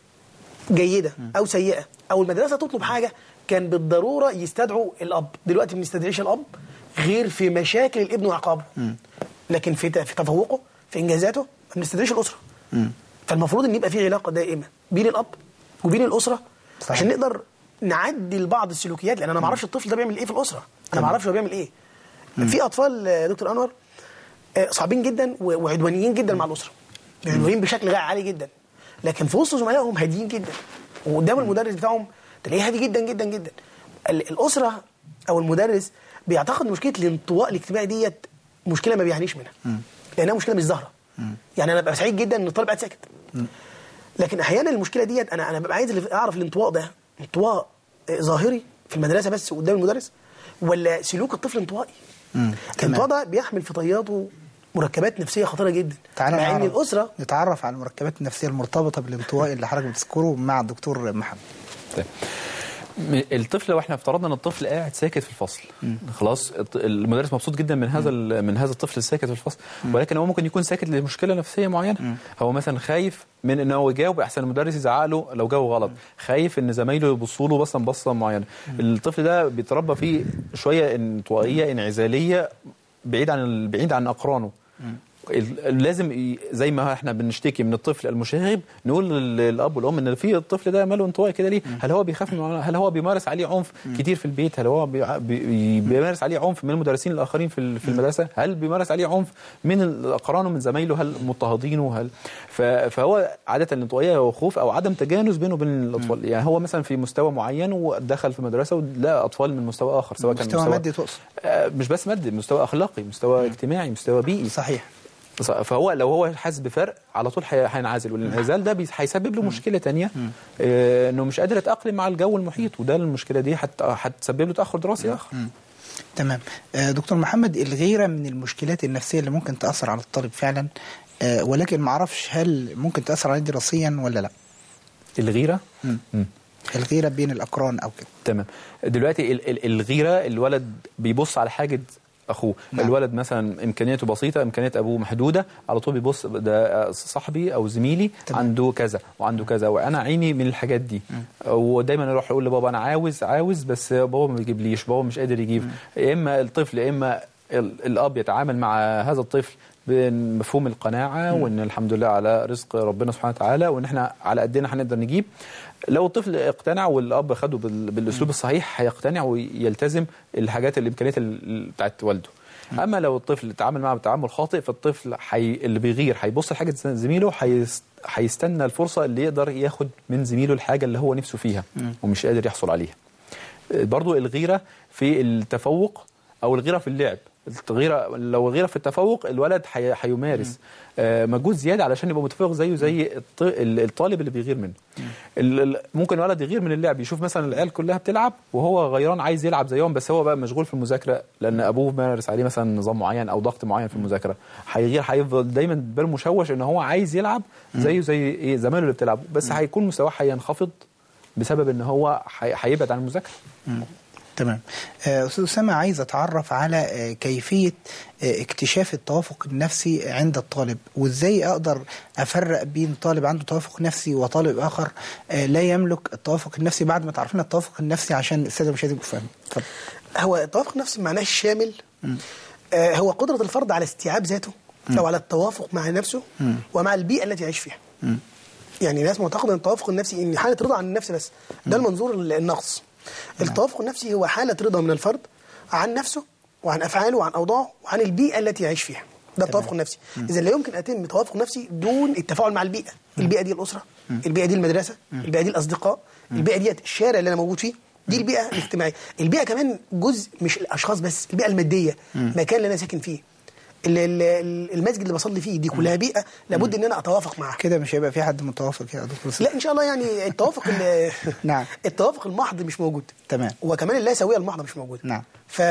C: جيده او سيئه او المدرسه تطلب حاجه كان بالضروره يستدعوا الاب دلوقتي ما بنستدعيش الاب غير في مشاكل الابن وعقابه لكن في في تفوقه في انجازاته ما بنستدعيش الاسره فالمفروض ان يبقى في علاقه دائمه بين الاب وبين الاسره
A: صحيح.
C: عشان نقدر نعدل بعض السلوكيات لان انا ما اعرفش الطفل ده بيعمل ايه في الاسره انا ما اعرفش هو بيعمل ايه في اطفال آه، دكتور انور آه، صعبين جدا و- وعدوانيين جدا مع الاسره عدوانيين بشكل غير عالي جدا لكن في وسط زملائهم هاديين جدا وقدام المدرس بتاعهم تلاقيه هادي جدا جدا جدا ال- الاسره او المدرس بيعتقد إن مشكله الانطواء الاجتماعي ديت مشكله ما بيعانيش منها لانها مشكله مش ظاهره يعني انا ببقى سعيد جدا ان الطالب قاعد ساكت لكن احيانا المشكله ديت انا انا ببقى عايز اللي- اعرف الانطواء ده انطواء آه، ظاهري في المدرسه بس قدام المدرس ولا سلوك الطفل انطوائي الانطواء ده بيحمل في طياته مركبات نفسيه خطيره جدا
A: تعالى
C: مع ان
A: نعرف-
C: الاسره
A: نتعرف على المركبات النفسيه المرتبطه بالانطواء اللي حضرتك بتذكره مع الدكتور محمد
B: طيب. م- الطفل لو احنا افترضنا ان الطفل قاعد ساكت في الفصل خلاص الط- المدرس مبسوط جدا من هذا ال- من هذا الطفل الساكت في الفصل ولكن هو ممكن يكون ساكت لمشكله نفسيه معينه هو مثلا خايف من ان هو يجاوب احسن المدرس يزعق له لو جاوب غلط خايف ان زمايله يبصوا له بصه بصه معينه الطفل ده بيتربى فيه شويه انطوائيه انعزاليه بعيد عن ال- بعيد عن اقرانه ال- لازم ي- زي ما احنا بنشتكي من الطفل المشاغب نقول لل- للاب والام ان في الطفل ده ماله انطوائي كده ليه؟ هل هو بيخاف من هل هو بيمارس عليه عنف كتير في البيت؟ هل هو بي- بي- بيمارس عليه عنف من المدرسين الاخرين في ال- في المدرسه؟ هل بيمارس عليه عنف من اقرانه من زمايله؟ هل مضطهدينه؟ هل ف- فهو عاده الانطوائيه هو خوف او عدم تجانس بينه وبين الاطفال يعني هو مثلا في مستوى معين ودخل في مدرسه ولقى اطفال من مستوى اخر سواء كان
A: مستوى مادي تقصد
B: آه، مش بس مادي مستوى اخلاقي مستوى اجتماعي مستوى بيئي
A: صحيح
B: ص- فهو لو هو حاسس بفرق على طول هي- هينعزل والانعزال ده بيس- هيسبب له مشكله تانية آه، انه مش قادر يتاقلم مع الجو المحيط وده المشكله دي هت- هتسبب له تاخر دراسي اخر
A: تمام آه، دكتور محمد الغيرة من المشكلات النفسية اللي ممكن تأثر على الطالب فعلا آه، ولكن ما اعرفش هل ممكن تأثر عليه دراسيا ولا لا
B: الغيره
A: مم.
B: مم.
A: الغيرة بين الأقران أو كده
B: تمام دلوقتي ال- ال- الغيره الولد بيبص على حاجه اخوه
A: نعم.
B: نعم. الولد مثلا امكانياته بسيطه امكانيات ابوه محدوده على طول بيبص ده صاحبي او زميلي
A: تمام.
B: عنده كذا وعنده كذا وانا عيني من الحاجات دي ودايما يروح يقول لبابا انا عاوز عاوز بس بابا ما بيجيبليش بابا مش قادر يجيب يا اما الطفل يا اما ال- الاب يتعامل مع هذا الطفل بمفهوم القناعه وان الحمد لله على رزق ربنا سبحانه وتعالى وان احنا على قدنا هنقدر نجيب لو الطفل اقتنع والاب خده بال- بالاسلوب الصحيح هيقتنع ويلتزم الحاجات الامكانيات ال- بتاعت والده اما لو الطفل اتعامل معه بتعامل خاطئ فالطفل حي... اللي بيغير هيبص لحاجه زميله هيست... هيستنى الفرصه اللي يقدر ياخد من زميله الحاجه اللي هو نفسه فيها ومش قادر يحصل عليها برضو الغيره في التفوق او الغيره في اللعب الغيره لو الغيره في التفوق الولد حي- هيمارس آه، مجهود زياده علشان يبقى متفوق زيه زي الط- ال- الطالب اللي بيغير منه ال- ال- ممكن الولد يغير من اللعب يشوف مثلا العيال كلها بتلعب وهو غيران عايز يلعب زيهم بس هو بقى مشغول في المذاكره لان ابوه مارس عليه مثلا نظام معين او ضغط معين في المذاكره هيغير هيفضل دايما باله مشوش ان هو عايز يلعب زيه زي ايه زمايله اللي بتلعب بس هيكون مستواه هينخفض بسبب ان هو هي- هيبعد عن المذاكره
A: تمام آه، أستاذ أسامة عايز أتعرف على آه، كيفية آه، اكتشاف التوافق النفسي عند الطالب وإزاي أقدر أفرق بين طالب عنده توافق نفسي وطالب آخر آه، لا يملك التوافق النفسي بعد ما تعرفنا التوافق النفسي عشان السادة مش يبقوا فاهمين اتفضل
C: هو التوافق النفسي معناه الشامل آه هو قدرة الفرد على استيعاب ذاته أو على التوافق مع نفسه ومع البيئة التي يعيش فيها يعني ناس معتقدة أن التوافق النفسي إن حالة رضا عن النفس بس ده المنظور النقص التوافق النفسي هو حالة رضا من الفرد عن نفسه وعن أفعاله وعن أوضاعه وعن البيئة التي يعيش فيها ده التوافق النفسي إذا لا يمكن أتم توافق نفسي دون التفاعل مع البيئة البيئة دي الأسرة البيئة دي المدرسة البيئة دي الأصدقاء البيئة دي الشارع اللي أنا موجود فيه دي البيئة الاجتماعية البيئة كمان جزء مش الأشخاص بس البيئة المادية مكان اللي أنا ساكن فيه ال- ال- المسجد اللي بصلي فيه دي كلها بيئة لابد إن أنا أتوافق معها
A: كده مش هيبقى في حد متوافق يا دكتور
C: لا ان شاء الله يعني التوافق ال-
A: نعم.
C: التوافق المحض مش موجود
A: تمام.
C: وكمان اللاسويه المحضه مش موجوده
A: نعم.
C: ف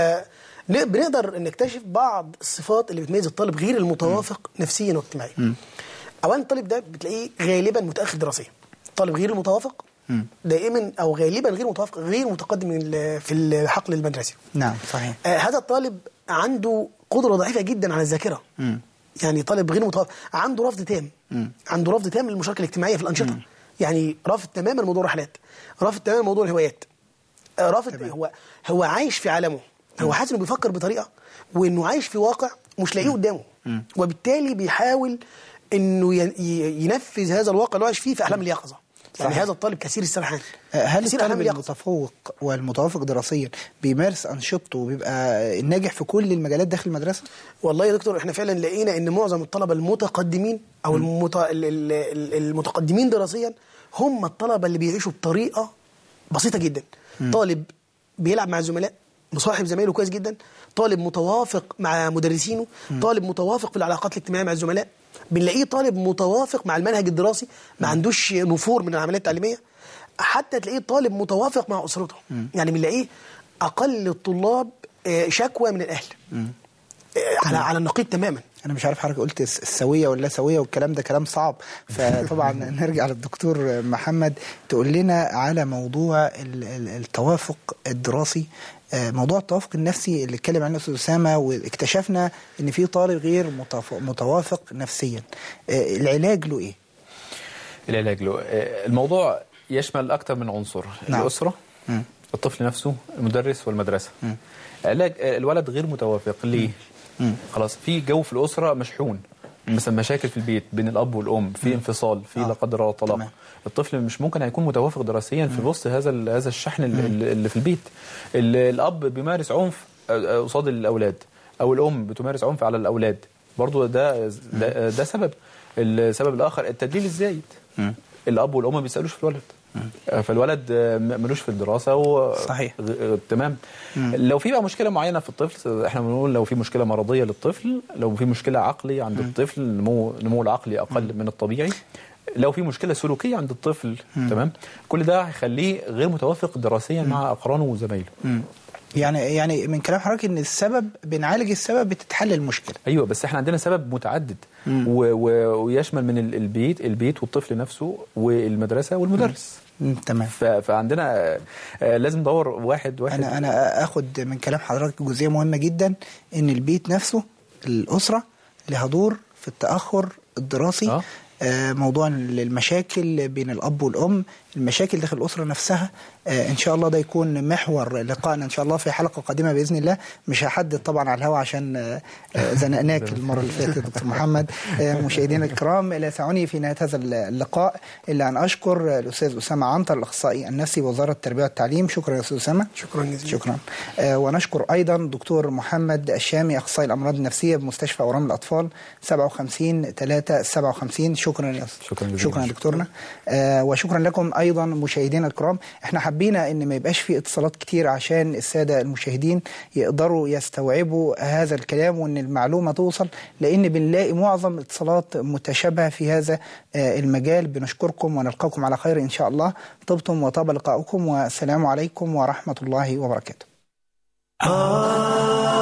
C: بنقدر نكتشف بعض الصفات اللي بتميز الطالب غير المتوافق نفسيا واجتماعيا اولا الطالب ده بتلاقيه غالبا متاخر دراسيا الطالب غير المتوافق دائما او غالبا غير متوافق غير متقدم من ال- في الحقل المدرسي
A: نعم صحيح
C: آه هذا الطالب عنده قدره ضعيفه جدا على الذاكره يعني طالب غير متوافق عنده رفض تام عنده رفض تام للمشاركه الاجتماعيه في الانشطه يعني رافض تماما موضوع الرحلات رافض تماما موضوع الهوايات آه، رافض هو هو عايش في عالمه هو حاسس انه بيفكر بطريقه وانه عايش في واقع مش لاقيه قدامه وبالتالي بيحاول انه ي- ي- ينفذ هذا الواقع اللي هو عايش فيه في احلام اليقظه يعني
A: صحيح.
C: هذا الطالب كثير السرحان
A: آه، هل
C: كثير أحلام
A: الطالب
C: اليقظة.
A: المتفوق والمتوافق دراسيا بيمارس أنشطته وبيبقى ناجح في كل المجالات داخل المدرسة؟
C: والله يا دكتور احنا فعلا لقينا ان معظم الطلبه المتقدمين او المت... ال- ال- ال- المتقدمين دراسيا هم الطلبه اللي بيعيشوا بطريقه بسيطه جدا طالب بيلعب مع الزملاء مصاحب زمايله كويس جدا طالب متوافق مع مدرسينه طالب متوافق في العلاقات الاجتماعيه مع الزملاء بنلاقيه طالب متوافق مع المنهج الدراسي ما عندوش نفور من العمليات التعليميه حتى تلاقيه طالب متوافق مع اسرته يعني بنلاقيه اقل الطلاب آه، شكوى من الاهل على على النقيض تماما
A: انا مش عارف حضرتك قلت الس- السويه ولا لا سويه والكلام ده كلام صعب فطبعا نرجع للدكتور محمد تقول لنا على موضوع ال- ال- التوافق الدراسي آه، موضوع التوافق النفسي اللي اتكلم عنه الاستاذ اسامه واكتشفنا ان في طالب غير متف- متوافق نفسيا آه، العلاج له ايه؟
B: العلاج له آه، الموضوع يشمل أكثر من عنصر
A: نعم.
B: الأسرة
A: مم.
B: الطفل نفسه المدرس والمدرسة علاج آه، الولد غير متوافق ليه؟ خلاص في جو في الأسرة مشحون مثلا مشاكل في البيت بين الأب والأم في انفصال في لا قدر الله طلاق
A: تمام.
B: الطفل مش ممكن هيكون متوافق دراسيا في وسط هذا ال- هذا الشحن ال- ال- اللي في البيت ال- الأب بيمارس عنف آه، آه، قصاد الأولاد أو الأم بتمارس عنف على الأولاد برضو ده ده, ده سبب السبب الآخر التدليل الزايد الاب والام ما بيسالوش في الولد آه، فالولد آه، م- ملوش في الدراسه و...
A: صحيح.
B: غ- آه، تمام لو في بقى مشكله معينه في الطفل احنا بنقول لو في مشكله مرضيه للطفل لو في مشكله عقلي عند الطفل نمو نمو العقلي اقل من الطبيعي لو في مشكله سلوكيه عند الطفل تمام كل ده هيخليه غير متوافق دراسيا مع اقرانه وزمايله
A: يعني يعني من كلام حضرتك ان السبب بنعالج السبب بتتحل المشكله
B: ايوه بس احنا عندنا سبب متعدد و... و... ويشمل من ال- البيت البيت والطفل نفسه والمدرسه والمدرس
A: مم، تمام
B: ف... فعندنا آه، آه، لازم ندور واحد واحد
A: انا انا اخد من كلام حضرتك جزئيه مهمه جدا ان البيت نفسه الاسره لها دور في التاخر الدراسي
B: آه.
A: آه، موضوع المشاكل بين الاب والام المشاكل داخل الاسره نفسها آه، ان شاء الله ده يكون محور لقائنا ان شاء الله في حلقه قادمه باذن الله مش هحدد طبعا على الهواء عشان آه، آه، زنقناك المره اللي فاتت دكتور محمد آه، مشاهدينا الكرام لا يسعني في نهايه هذا اللقاء الا ان اشكر الاستاذ اسامه عنتر الاخصائي النفسي بوزاره التربيه والتعليم شكرا يا استاذ اسامه
C: شكرا جزيلا
A: شكرا آه ونشكر ايضا دكتور محمد الشامي اخصائي الامراض النفسيه بمستشفى اورام الاطفال 57 3 57 شكرا شكرا يا أستاذ
B: شكراً جزيلاً.
A: شكرا يا دكتورنا آه وشكرا لكم ايضا مشاهدينا الكرام احنا حبينا ان ما يبقاش في اتصالات كتير عشان الساده المشاهدين يقدروا يستوعبوا هذا الكلام وان المعلومه توصل لان بنلاقي معظم اتصالات متشابهه في هذا آه المجال بنشكركم ونلقاكم على خير ان شاء الله طبتم وطاب لقاؤكم والسلام عليكم ورحمه الله وبركاته